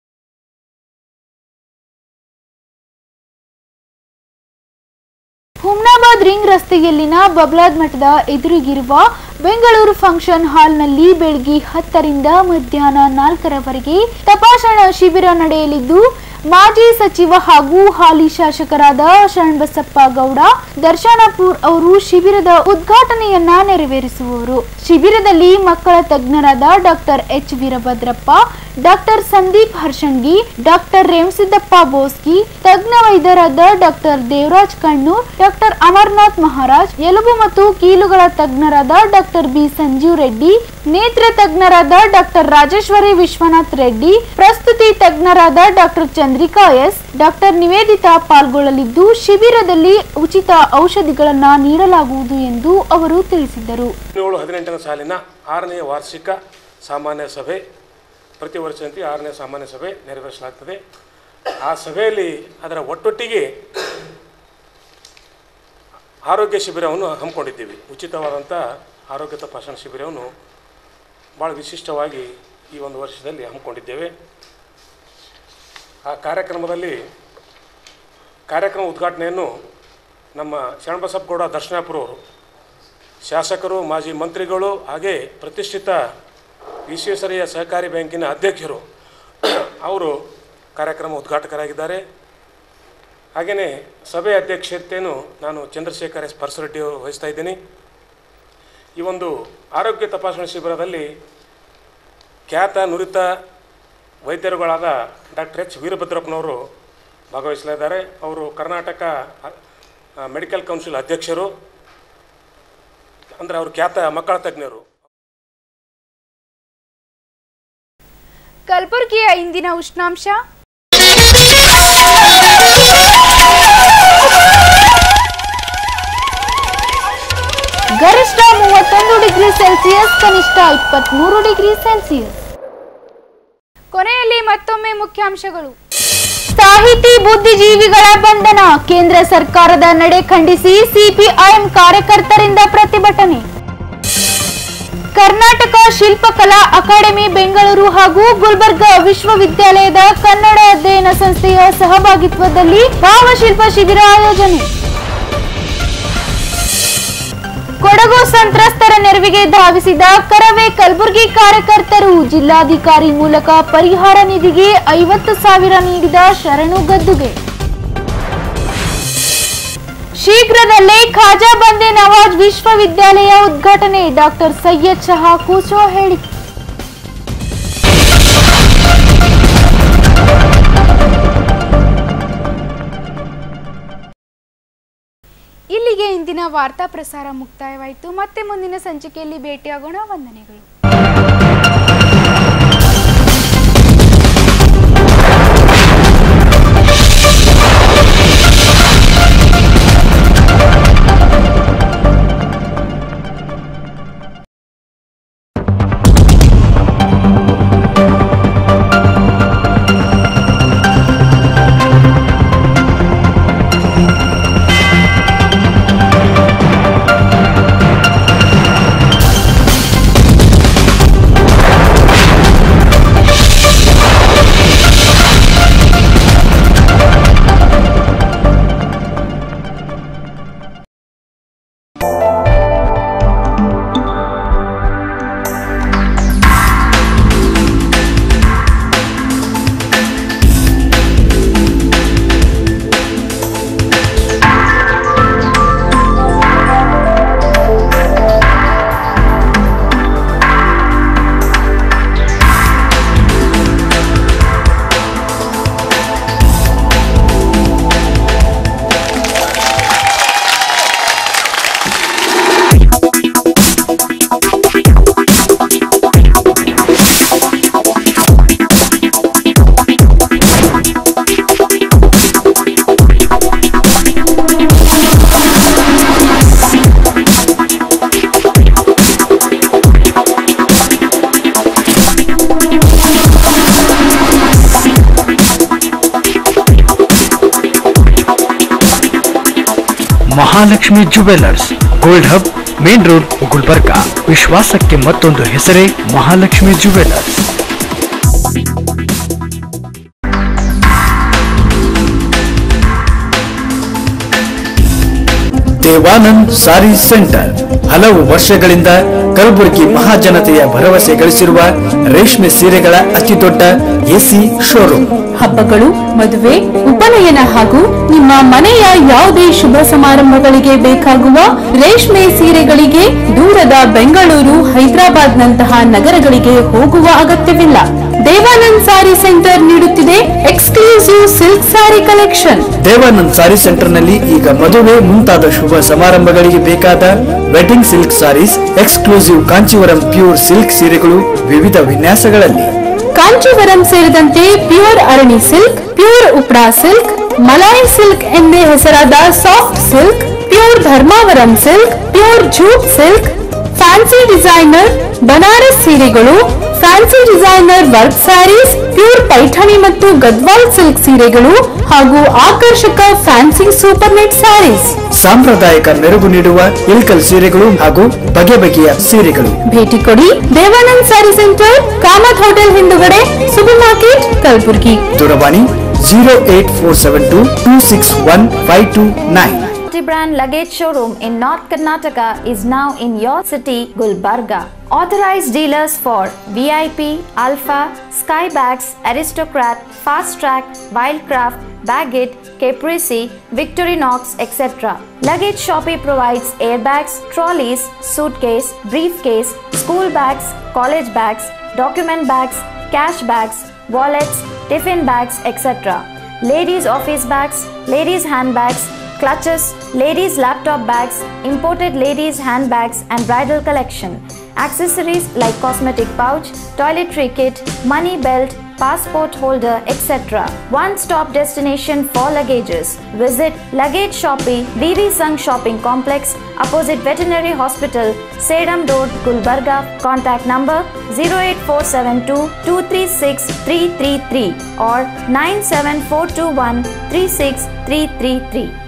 ಹುಮ್ನಾಬಾದ್ ರಿಂಗ್ ರಸ್ತೆಯಲ್ಲಿನ ಬಬ್ಲಾದ್ ಮಠದ ಎದುರಿಗಿರುವ ಬೆಂಗಳೂರು ಫಂಕ್ಷನ್ ಹಾಲ್ನಲ್ಲಿ ಬೆಳಗ್ಗೆ ಹತ್ತರಿಂದ ಮಧ್ಯಾಹ್ನ ನಾಲ್ಕರವರೆಗೆ ತಪಾಸಣಾ ಶಿಬಿರ ನಡೆಯಲಿದ್ದು ಮಾಜಿ ಸಚಿವ ಹಾಗೂ ಹಾಲಿ ಶಾಸಕರಾದ ಶರಣಬಸಪ್ಪ ಗೌಡ ದರ್ಶನಪುರ್ ಅವರು ಶಿಬಿರದ ಉದ್ಘಾಟನೆಯನ್ನ ನೆರವೇರಿಸುವವರು ಶಿಬಿರದಲ್ಲಿ ಮಕ್ಕಳ ತಜ್ಞರಾದ doctor H Veerabhadrappa doctor Sandeep Harshangi doctor Remasiddappa ಬೋಸ್ಕಿ ತಜ್ಞ ವೈದ್ಯರಾದ ಡಾಕ್ಟರ್ ದೇವರಾಜ್ ಕಣ್ಣೂರ್ ಡಾಕ್ಟರ್ ಅಮರ್ನಾಥ್ ಮಹಾರಾಜ್ ಎಲುಬು ಮತ್ತು ಕೀಲುಗಳ ತಜ್ಞರಾದ ಡಾಕ್ಟರ್ ಬಿ ಸಂಜೀವ್ ರೆಡ್ಡಿ ನೇತ್ರ ತಜ್ಞರಾದ ಡಾಕ್ಟರ್ ರಾಜೇಶ್ವರಿ ವಿಶ್ವನಾಥ್ ರೆಡ್ಡಿ ಪ್ರಸ್ತುತಿ ತಜ್ಞರಾದ doctor Chandrika S doctor Nivedita ಪಾಲ್ಗೊಳ್ಳಲಿದ್ದು ಶಿಬಿರದಲ್ಲಿ ಉಚಿತ ಔಷಧಿಗಳನ್ನ ನೀಡಲಾಗುವುದು ಎಂದು ಅವರು ತಿಳಿಸಿದರು ಹದಿನೇಳು ಹದಿನೆಂಟನೇ ಸಾಲಿನ ಆರನೆಯ ವಾರ್ಷಿಕ ಸಾಮಾನ್ಯ ಸಭೆ ಪ್ರತಿ ವರ್ಷದಂತೆ ಆರನೇ ಸಾಮಾನ್ಯ ಸಭೆ ನೆರವೇರಿಸಲಾಗ್ತದೆ ಆ ಸಭೆಯಲ್ಲಿ ಅದರ ಒಟ್ಟೊಟ್ಟಿಗೆ ಆರೋಗ್ಯ ಶಿಬಿರವನ್ನು ಹಮ್ಮಿಕೊಂಡಿದ್ದೀವಿ ಉಚಿತವಾದಂಥ ಆರೋಗ್ಯ ತಪಾಸಣಾ ಶಿಬಿರವನ್ನು ಭಾಳ ವಿಶಿಷ್ಟವಾಗಿ ಈ ಒಂದು ವರ್ಷದಲ್ಲಿ ಹಮ್ಮಿಕೊಂಡಿದ್ದೇವೆ ಆ ಕಾರ್ಯಕ್ರಮದಲ್ಲಿ ಕಾರ್ಯಕ್ರಮ ಉದ್ಘಾಟನೆಯನ್ನು ನಮ್ಮ ಶರಣಬಸಪ್ಪಗೌಡ ದರ್ಶನಾಪುರ ಅವರು ಶಾಸಕರು ಮಾಜಿ ಮಂತ್ರಿಗಳು ಹಾಗೆ ಪ್ರತಿಷ್ಠಿತ ವಿಶ್ವೇಶ್ವರಯ್ಯ ಸಹಕಾರಿ ಬ್ಯಾಂಕಿನ ಅಧ್ಯಕ್ಷರು ಅವರು ಕಾರ್ಯಕ್ರಮ ಉದ್ಘಾಟಕರಾಗಿದ್ದಾರೆ ಹಾಗೆಯೇ ಸಭೆ ಅಧ್ಯಕ್ಷತೆಯನ್ನು ನಾನು ಚಂದ್ರಶೇಖರ್ ಎಸ್ ಪರಸರೆಡ್ಡಿ ಅವರು ವಹಿಸ್ತಾ ಇದ್ದೀನಿ ಈ ಒಂದು ಆರೋಗ್ಯ ತಪಾಸಣಾ ಶಿಬಿರದಲ್ಲಿ ಖ್ಯಾತ ನುರಿತ ವೈದ್ಯರುಗಳಾದ ಡಾಕ್ಟರ್ ಎಚ್ ವೀರಭದ್ರಪ್ಪನವರು ಭಾಗವಹಿಸಲಿದ್ದಾರೆ ಅವರು ಕರ್ನಾಟಕ ಆ, ಮೆಡಿಕಲ್ ಕೌನ್ಸಿಲ್ ಅಧ್ಯಕ್ಷರು ಅಂದರೆ ಅವರು ಖ್ಯಾತ ಮಕ್ಕಳ ತಜ್ಞರು ಕಲಬುರಗಿಯ ಇಂದಿನ ಉಷ್ಣಾಂಶ ಗರಿಷ್ಠ ಮೂವತ್ತು ಮೂವತ್ತೊಂದು ಡಿಗ್ರಿ ಸೆಲ್ಸಿಯಸ್ ಕನಿಷ್ಠ ಇಪ್ಪತ್ಮೂರು ಡಿಗ್ರಿ ಸೆಲ್ಸಿಯಸ್ ಕೊನೆಯಲ್ಲಿ ಮತ್ತೊಮ್ಮೆ ಮುಖ್ಯಾಂಶಗಳು ಸಾಹಿತಿ ಬುದ್ಧಿಜೀವಿಗಳ ಬಂಧನ ಕೇಂದ್ರ ಸರ್ಕಾರದ ನಡೆ ಖಂಡಿಸಿ ಸಿಪಿಐಎಂ ಕಾರ್ಯಕರ್ತರಿಂದ ಪ್ರತಿಭಟನೆ ಕರ್ನಾಟಕ ಶಿಲ್ಪಕಲಾ ಅಕಾಡೆಮಿ ಬೆಂಗಳೂರು ಹಾಗೂ ಗುಲ್ಬರ್ಗಾ ವಿಶ್ವವಿದ್ಯಾಲಯದ ಕನ್ನಡ ಅಧ್ಯಯನ ಸಂಸ್ಥೆಯ ಸಹಭಾಗಿತ್ವದಲ್ಲಿ ಭಾವಶಿಲ್ಪ ಶಿಬಿರ ಆಯೋಜನೆ ಕೊಡಗು ಸಂತ್ರಸ್ತರ ನೆರವಿಗೆ ಧಾವಿಸಿದ ಕರವೇ ಕಲಬುರಗಿ ಕಾರ್ಯಕರ್ತರು ಜಿಲ್ಲಾಧಿಕಾರಿ ಮೂಲಕ ಪರಿಹಾರ ನಿಧಿಗೆ ಐವತ್ತು ಸಾವಿರ ನೀಡಿದ ಶರಣು ಗದ್ದುಗೆ ಶೀಘ್ರದಲ್ಲೇ ಖಾಜಾ ಬಂದೆ ನವಾಜ್ ವಿಶ್ವವಿದ್ಯಾಲಯ ಉದ್ಘಾಟನೆ ಡಾಕ್ಟರ್ ಸೈಯದ್ ಶಹಾ ಕೂಚೋ ಹೇಳಿಕೆ ಇಲ್ಲಿಗೆ ಇಂದಿನ ವಾರ್ತಾ ಪ್ರಸಾರ ಮುಕ್ತಾಯವಾಯಿತು ಮತ್ತೆ ಮುಂದಿನ ಸಂಚಿಕೆಯಲ್ಲಿ ಭೇಟಿಯಾಗೋಣ ವಂದನೆಗಳು Mahalakshmi jewellers gold hub main road Gulbarga ವಿಶ್ವಾಸಕ್ಕೆ ಮತ್ತೊಂದು ಹೆಸರೇ ಮಹಾಲಕ್ಷ್ಮಿ ಜುವೆಲ್ಲರ್ಸ್ ದೇವಾನಂದ್ ಸಾರಿ ಸೆಂಟರ್ ಹಲವು ವರ್ಷಗಳಿಂದ ಕಲಬುರಗಿ ಮಹಾಜನತೆಯ ಭರವಸೆ ಗಳಿಸಿರುವ ರೇಷ್ಮೆ ಸೀರೆಗಳ ಅತಿದೊಡ್ಡ ಎಸಿ ಶೋರೂಮ್ ಹಬ್ಬಗಳು ಮದುವೆ ಉಪನಯನ ಹಾಗೂ ನಿಮ್ಮ ಮನೆಯ ಯಾವುದೇ ಶುಭ ಸಮಾರಂಭಗಳಿಗೆ ಬೇಕಾಗುವ ರೇಷ್ಮೆ ಸೀರೆಗಳಿಗೆ ದೂರದ ಬೆಂಗಳೂರು ಹೈದರಾಬಾದ್ ನಂತಹ ನಗರಗಳಿಗೆ ಹೋಗುವ ಅಗತ್ಯವಿಲ್ಲ ದೇವಾನಂದ್ ಸಾರಿ ಸೆಂಟರ್ ನೀಡುತ್ತಿದೆ exclusive silk sari collection Devanand sari centre ನಲ್ಲಿ ಈಗ ಮದುವೆ ಮುಂತಾದ ಶುಭ ಸಮಾರಂಭಗಳಿಗೆ ಬೇಕಾದ wedding silk sarees exclusive Kanchivaram pure silk ಸೀರೆಗಳು ವಿವಿಧ ವಿನ್ಯಾಸಗಳಲ್ಲಿ ಕಾಂಚೀವರಂ ಸೇರಿದಂತೆ ಪ್ಯೂರ್ ಅರಣಿ ಸಿಲ್ಕ್ ಪ್ಯೂರ್ ಉಪ್ರಾ ಸಿಲ್ಕ್ ಮಲಾಯಿ ಸಿಲ್ಕ್ ಎಂದೇ ಹೆಸರಾದ soft silk pure Dharmavaram silk pure jute silk fancy designer Banaras ಸೀರೆಗಳು fancy designer work sarees pure Paithani ಮತ್ತು ಗದ್ವಾಲ್ ಸಿಲ್ಕ್ ಸೀರೆಗಳು ಹಾಗೂ ಆಕರ್ಷಕ ಫ್ಯಾನ್ಸಿ ಸೂಪರ್ ನೆಟ್ ಸ್ಯಾರೀಸ್ ಸಾಂಪ್ರದಾಯಿಕ ಮೆರುಗು ನೀಡುವ ಇಲ್ಕಲ್ ಸೀರೆಗಳು ಹಾಗೂ ಬಗೆ ಬಗೆಯ ಸೀರೆಗಳು ಭೇಟಿ ಕೊಡಿ ದೇವಾನಂದ್ ಸ್ಯಾರಿ ಸೆಂಟರ್ ಕಾಮತ್ ಹೋಟೆಲ್ ಹಿಂದುಗಡೆ ಸೂಪರ್ ಮಾರ್ಕೆಟ್ ಕಲಬುರಗಿ ದೂರವಾಣಿ zero eight four seven two two six one five two nine Multi-brand luggage showroom in North Karnataka is now in your city, Gulbarga. Authorized dealers for VIP, Alpha, Skybags, Aristocrat, Fast Track, Wildcraft, Baggett, Caprese, Victorinox, etc. Luggage Shoppe provides airbags, trolleys, suitcase, briefcase, school bags, college bags, document bags, cash bags, wallets, tiffin bags, etc. Ladies office bags, ladies handbags, clutches, ladies' laptop bags, imported ladies' handbags, and bridal collection. Accessories like cosmetic pouch, toiletry kit, money belt, passport holder, etc. One stop destination for luggages. Visit Luggage Shoppy, VV Sung Shopping Complex, opposite Veterinary Hospital, Sedam Road, Gulbarga. Contact number 08472 236 333 or 97421 36333.